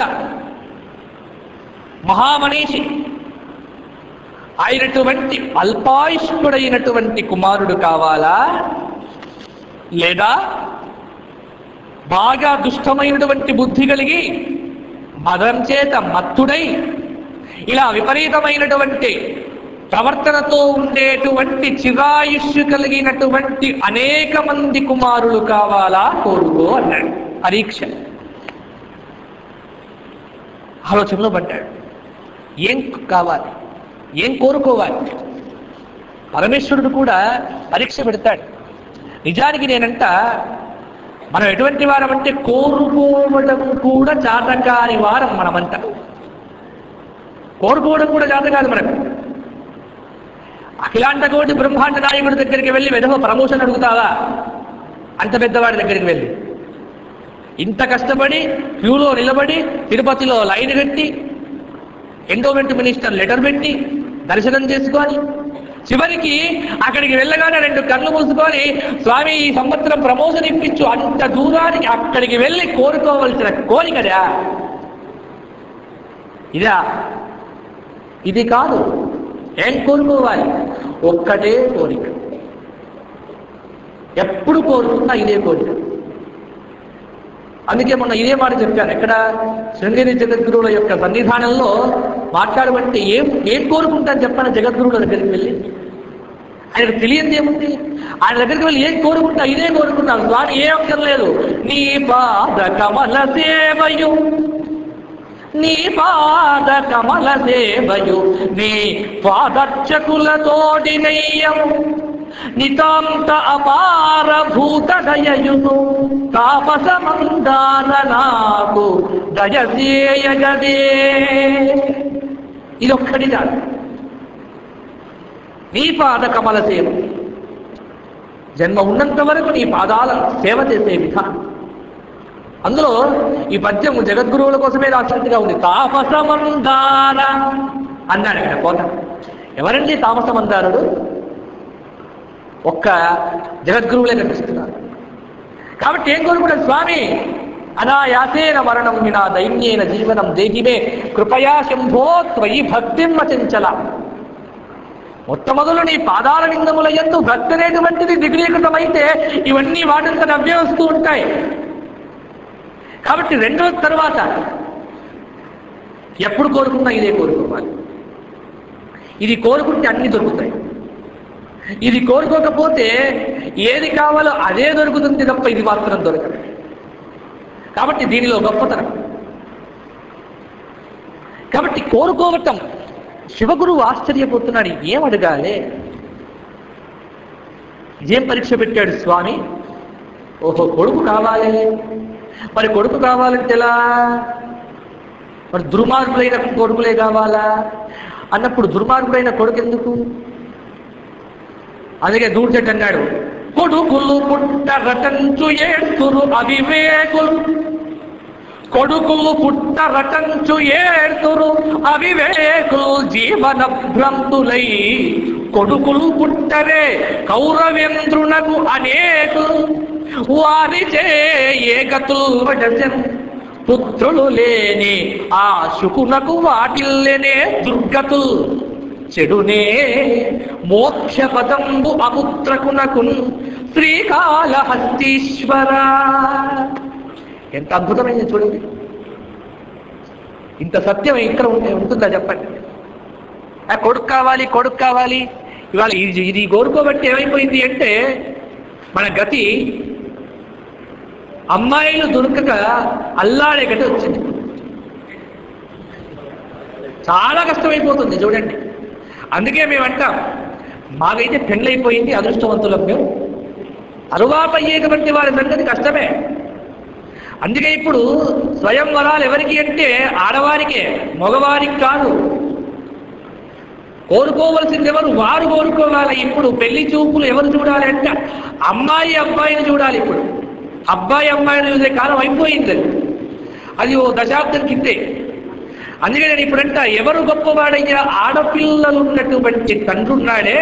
మహామనీషి అయినటువంటి అల్పాయుష్కుడైనటువంటి కుమారుడు కావాలా లేదా బాగా దుష్టమైనటువంటి బుద్ధి కలిగి మదం చేత మత్తుడై ఇలా విపరీతమైనటువంటి ప్రవర్తనతో ఉండేటువంటి చిరాయుష్యు కలిగినటువంటి అనేక మంది కుమారులు కావాలా కోరుకో అన్నాడు పరీక్ష ఆలోచనలో పడ్డాడు ఏం కావాలి ఏం కోరుకోవాలి పరమేశ్వరుడు కూడా పరీక్ష పెడతాడు నిజానికి నేనంట మనం ఎటువంటి వారం అంటే కోరుకోవడం కూడా చాతకాని వారం మనమంట కోరుకోవడం కూడా చేత కాదు మనకు అఖిలాండ కోటి బ్రహ్మాండ నాయకుడి దగ్గరికి వెళ్ళి వెధవ ప్రమోషన్ అడుగుతావా అంత పెద్దవాడి దగ్గరికి వెళ్ళి ఇంత కష్టపడి క్యూలో నిలబడి తిరుపతిలో లైన్ కట్టి ఎండోమెంట్ మినిస్టర్ లెటర్ పెట్టి దర్శనం చేసుకొని చివరికి అక్కడికి వెళ్ళగానే రెండు కళ్ళు మూసుకొని స్వామి ఈ సంవత్సరం ప్రమోషన్ ఇప్పించు అంత దూరానికి అక్కడికి వెళ్ళి కోరుకోవలసిన కోరికదా ఇదా ఇది కాదు ఏం కోరుకోవాలి ఒక్కటే కోరిక ఎప్పుడు కోరుకున్నా ఇదే కోరిక అందుకే మొన్న ఇదే మాట చెప్పాను ఎక్కడ శృంగేరి జగద్గురువుల యొక్క సన్నిధానంలో మాట్లాడమంటే ఏం ఏం కోరుకుంటాను చెప్పాను జగద్గురువుల దగ్గరికి వెళ్ళి ఆయనకు తెలియంది ఏముంది ఆయన దగ్గరికి వెళ్ళి ఏం కోరుకుంటా ఇదే కోరుకుంటాను స్వామి ఏ అక్షరం లేదు నీ పాద కమల సేవయు నీ పాద కమల సేవయు నీ పాదర్చకులతోడి నయ్యము నితాంత అపార భూత దయయును తాపసమందాన నాకు దయసేయగదే ఇదొక్కటి కాదు నీ పాద కమల సేవ జన్మ ఉన్నంత వరకు నీ పాదాల సేవ చేసే విధానం అందులో ఈ పద్యం జగద్గురువుల కోసమే రాసినట్టుగా ఉంది తాపసమందార అన్నాడు ఇక్కడ కోత ఎవరండి తాపసమందారుడు ఒక్క జగద్గురువులే కనిపిస్తున్నారు కాబట్టి ఏం కోరుకుంటారు స్వామి అనాయాసేన మరణం వినా దైన్యేన జీవనం దేహిమే కృపయా శంభో త్వయి భక్తిం వచించల మొట్టమొదలు నీ పాదాల నిందముల ఎందు భక్తి అనేటువంటిది దిగులీకృతమైతే ఇవన్నీ వాటింత నవ్వే వస్తూ ఉంటాయి కాబట్టి రెండో తర్వాత ఎప్పుడు కోరుకున్నా ఇదే కోరుకోవాలి ఇది కోరుకుంటే అన్ని దొరుకుతాయి ఇది కోరుకోకపోతే ఏది కావాలో అదే దొరుకుతుంది తప్ప ఇది మాత్రం దొరకదు కాబట్టి దీనిలో గొప్పతనం కాబట్టి కోరుకోవటం శివగురువు ఆశ్చర్యపోతున్నాడు ఏం అడగాలి ఏం పరీక్ష పెట్టాడు స్వామి ఓహో కొడుకు కావాలి మరి కొడుకు కావాలంటే ఎలా మరి దుర్మార్గులైన కొడుకులే కావాలా అన్నప్పుడు దుర్మార్గుడైన కొడుకు ఎందుకు అందుకే దూర్చెట్టు అన్నాడు కొడుకులు పుట్ట రటంచు ఏడ్తురు అవివేకులు కొడుకులు పుట్ట రటంచు ఏడ్తురు అవివేకులు జీవన భ్రంతులై కొడుకులు పుట్టరే కౌరవేంద్రునకు అనేకులు వారిచే ఏకతులు వడసెన్ పుత్రులు లేని ఆ శుకునకు వాటిల్లనే దుర్గతులు చెడునే మోక్ష పదంబు అపుత్రకునకు శ్రీకాళహస్తీశ్వర ఎంత అద్భుతమైంది చూడండి ఇంత సత్యం ఇక్కడ ఉంటే- ఉంటుందా చెప్పండి ఆ కొడుకు కావాలి కొడుకు కావాలి ఇవాళ ఇది ఇది కోరుకోబట్టి ఏమైపోయింది అంటే మన గతి అమ్మాయిలు దొరకక అల్లాడే గతి వచ్చింది చాలా కష్టమైపోతుంది చూడండి అందుకే మేము అంటాం మాకైతే పెళ్ళైపోయింది అదృష్టవంతులం మేము తరువాత అయ్యేటువంటి వారి సంగతి కష్టమే అందుకే ఇప్పుడు స్వయం వరాలు ఎవరికి అంటే ఆడవారికే మగవారికి కాదు కోరుకోవలసింది ఎవరు వారు కోరుకోవాలి ఇప్పుడు పెళ్లి చూపులు ఎవరు చూడాలి అంటే అమ్మాయి అబ్బాయిని చూడాలి ఇప్పుడు అబ్బాయి అమ్మాయిని చూసే కాలం అయిపోయింది అది. అది ఓ దశాబ్దం కిందే అందుకే నేను ఇప్పుడంట ఎవరు గొప్పవాడయ్యా ఆడపిల్లలు ఉన్నటువంటి తండ్రున్నాడే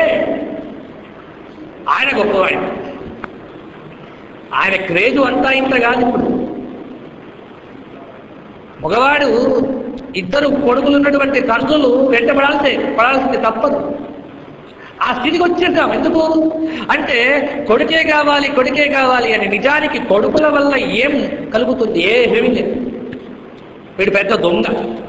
ఆయన గొప్పవాడు ఆయన క్రేజు అంతా ఇంత కాదు ఇప్పుడు మగవాడు ఇద్దరు కొడుకులు ఉన్నటువంటి తండ్రులు వెంటబడాల్సే పడాల్సింది తప్పదు ఆ స్థితికి వచ్చేద్దాం ఎందుకు అంటే కొడుకే కావాలి కొడుకే కావాలి అని నిజానికి కొడుకుల వల్ల ఏం కలుగుతుంది ఏమీ లేదు వీడు పెద్ద దొంగ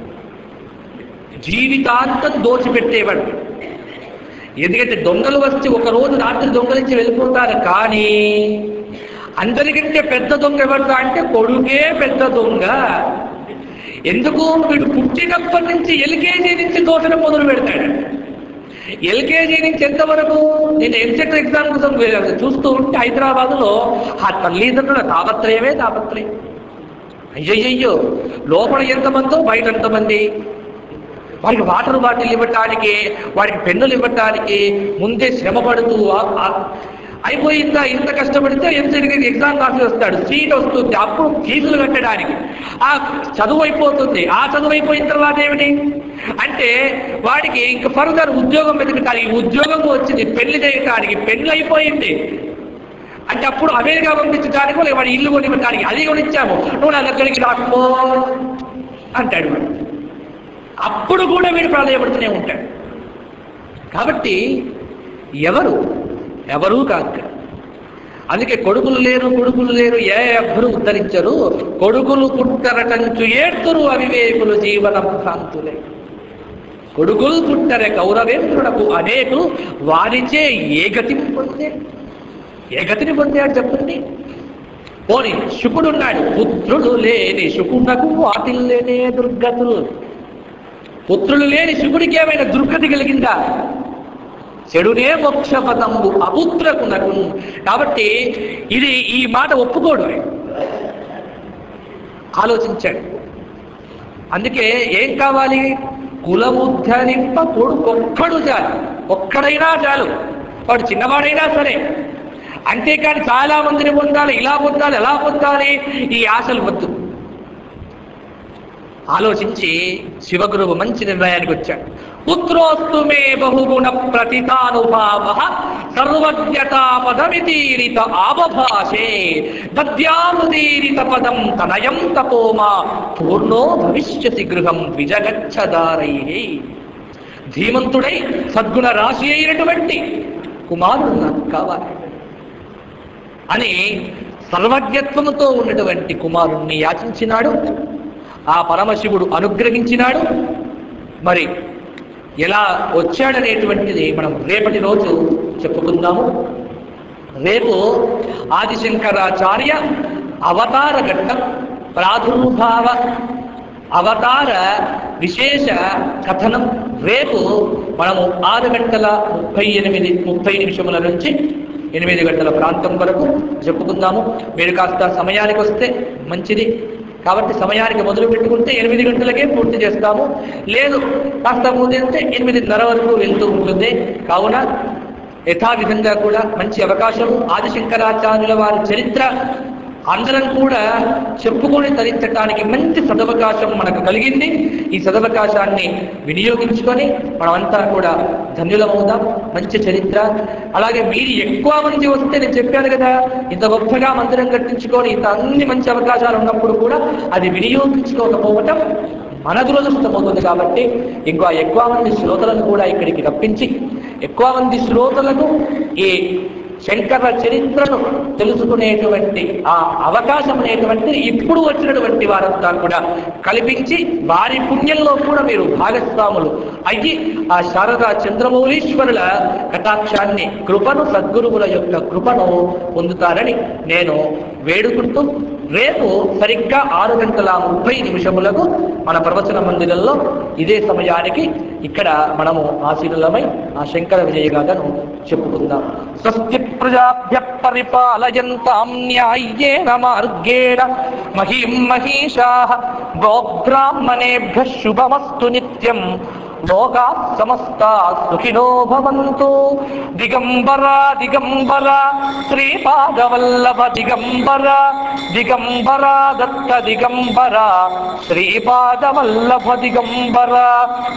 జీవితాంతం దోచిపెట్టేవాడు ఎందుకంటే దొంగలు వచ్చి ఒక రోజు రాత్రి దొంగలించి వెళ్ళిపోతారు కానీ అందరికంటే పెద్ద దొంగ ఎవరు అంటే కొడుకే పెద్ద దొంగ ఎందుకు వీడు పుట్టినప్పటి నుంచి ఎల్కేజీ నుంచి దోషణ మొదలు పెడతాడు ఎల్కేజీ నుంచి ఎంతవరకు నేను ఎంసెట్ ఎగ్జామ్ కోసం చూస్తూ ఉంటే హైదరాబాద్లో ఆ తల్లిదండ్రుల తాపత్రయమే తాపత్రయం అయ్యయ్యో లోపల ఎంతమందో బయట ఎంతమంది వాడికి వాటర్ బాటిల్ ఇవ్వటానికి వాడికి పెన్నులు ఇవ్వటానికి ముందే శ్రమ పడుతూ ఆ- ఆ- అయిపోయిందా ఇంత కష్టపడితే ఎంసెట్కి ఎగ్జామ్ రాసి వస్తాడు సీట్ వస్తుంది అప్పుడు ఫీజులు కట్టడానికి ఆ చదువు అయిపోతుంది ఆ చదువు అయిపోయిన తర్వాత ఏమిటి అంటే వాడికి ఇంక ఫర్దర్ ఉద్యోగం వెతకటానికి ఉద్యోగం వచ్చింది పెళ్లి చేయటానికి పెళ్లి అయిపోయింది అంటే అప్పుడు అమెరికా పంపించడానికి లేక వాడి ఇల్లు కొనివ్వడానికి అది కొనిచ్చాము నువ్వు నా దగ్గరికి రాకపో అంటాడు వాడు అప్పుడు కూడా వీడు ప్రాధాయపడుతూనే ఉంటాడు కాబట్టి ఎవరు ఎవరూ కాదు అందుకే కొడుకులు లేరు కొడుకులు లేరు ఏ ఎవ్వరు ఉద్ధరించరు కొడుకులు పుట్టరటంచు ఏడ్తురు అవివేకులు జీవన భ్రాంతులే కొడుకులు పుట్టరే కౌరవేంద్రుడకు అనేకులు వారిచే ఏ గతిని పొందే ఏ గతిని పొందాడు చెప్పండి పోని శుకుడున్నాడు పుత్రులు లేని శుకునకు వాటిల్లేనే దుర్గతులు పుత్రులు లేని శుకుడికి ఏమైనా దుర్గతి కలిగిందా చెడునే మోక్షపదంబు అపుత్రకునకు కాబట్టి ఇది ఈ మాట ఒప్పుకోడు ఆయన. ఆలోచించాడు అందుకే ఏం కావాలి కులముద్ధరింప కొడుకొక్కడు చాలు ఒక్కడైనా చాలు వాడు చిన్నవాడైనా సరే అంతేకాని చాలా మందిని పొందాలి ఇలా పొందాలి ఎలా పొందాలి ఈ ఆశలు వద్దు ఆలోచించి శివగురువు మంచి నిర్ణయానికి వచ్చాడు పుత్రోస్తు మే బహుగుణ ప్రతితానుభావ సర్వజ్ఞతా పదమితీరిత ఆవభాషే దద్యాముదీరిత పదం తనయం తపోమా పూర్ణో భవిష్యసి గృహం ద్విజగచ్చదారై ధీమంతుడై సద్గుణ రాశి అయినటువంటి కుమారుడు నాకు కావాలి అని సర్వజ్ఞత్వముతో ఉన్నటువంటి కుమారుణ్ణి యాచించినాడు ఆ పరమశివుడు అనుగ్రహించినాడు మరి ఎలా వచ్చాడనేటువంటిది మనం రేపటి రోజు చెప్పుకుందాము రేపు ఆదిశంకరాచార్య అవతార ఘట్టం ప్రాదుర్భావ అవతార విశేష కథనం రేపు మనము ఆరు గంటల ముప్పై ఎనిమిది ముప్పై నిమిషముల నుంచి ఎనిమిది గంటల ప్రాంతం వరకు చెప్పుకుందాము మీరు కాస్త సమయానికి వస్తే మంచిది కాబట్టి సమయానికి మొదలు పెట్టుకుంటే ఎనిమిది గంటలకే పూర్తి చేస్తాము లేదు కాస్త ముందంటే ఎనిమిదిన్నర వరకు వెళ్తూ ఉంటుంది కావున యథావిధంగా కూడా మంచి అవకాశము ఆదిశంకరాచార్యుల వారి చరిత్ర అందరం కూడా చెప్పుకొని తరించడానికి మంచి సదవకాశం మనకు కలిగింది ఈ సదవకాశాన్ని వినియోగించుకొని మనమంతా కూడా ధన్యులమవుదాం మంచి చరిత్ర అలాగే మీరు ఎక్కువ మంది వస్తే నేను చెప్పాను కదా ఇంత గొప్పగా మందిరం కట్టించుకొని ఇంత అన్ని మంచి అవకాశాలు ఉన్నప్పుడు కూడా అది వినియోగించుకోకపోవటం మన దురదృష్టమవుతుంది కాబట్టి ఇంకా ఎక్కువ మంది శ్రోతలను కూడా ఇక్కడికి రప్పించి ఎక్కువ మంది శ్రోతలకు ఈ శంకర చరిత్రను తెలుసుకునేటువంటి ఆ అవకాశం అనేటువంటిది ఇప్పుడు వచ్చినటువంటి వారంతా కూడా కల్పించి వారి పుణ్యంలో కూడా మీరు భాగస్వాములు అయ్యి ఆ శారదా చంద్రమౌళీశ్వరుల కటాక్షాన్ని కృపను సద్గురువుల యొక్క కృపను పొందుతారని నేను వేడుకుంటూ రేపు సరిగ్గా ఆరు గంటల ముప్పై నిమిషములకు మన ప్రవచన మందిరంలో ఇదే సమయానికి ఇక్కడ మనము ఆశీనులమై ఆ శంకర విజయగాథను చెప్పుకుందాం స్వస్తి ప్రజాభ్య పరిపాలయంతాం న్యాయ్యేన మార్గేణ మహీం మహిషా గోబ్రాహ్మణేభ్య శుభమస్తు నిత్యం లోకా సమస్త సుఖినో భవంతు దిగంబర దిగంబర శ్రీపాదవల్లభ దిగంబర దిగంబర దత్త దిగంబర శ్రీపాదవల్లభ దిగంబర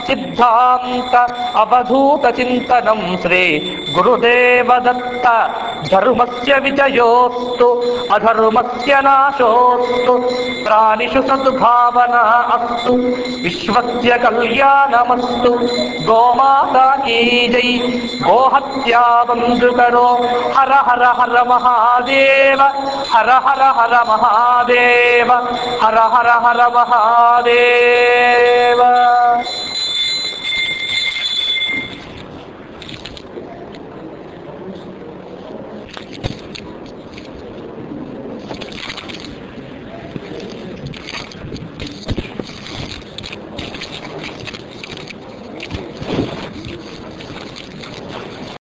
సిద్ధాంత అవధూత చింతనం శ్రీ గురుదేవ దత్త ధర్మస్య విజయోస్తు అధర్మస్య నాశోస్తు ప్రాణిషు సద్భావన అస్తు విశ్వస్య కళ్యాణమస్తు గోమాతా కీ జై గోహత్యా బంధుకరో హర హర హర మహాదేవ హర హర హర మహాదేవ హర హర హర మహాదేవ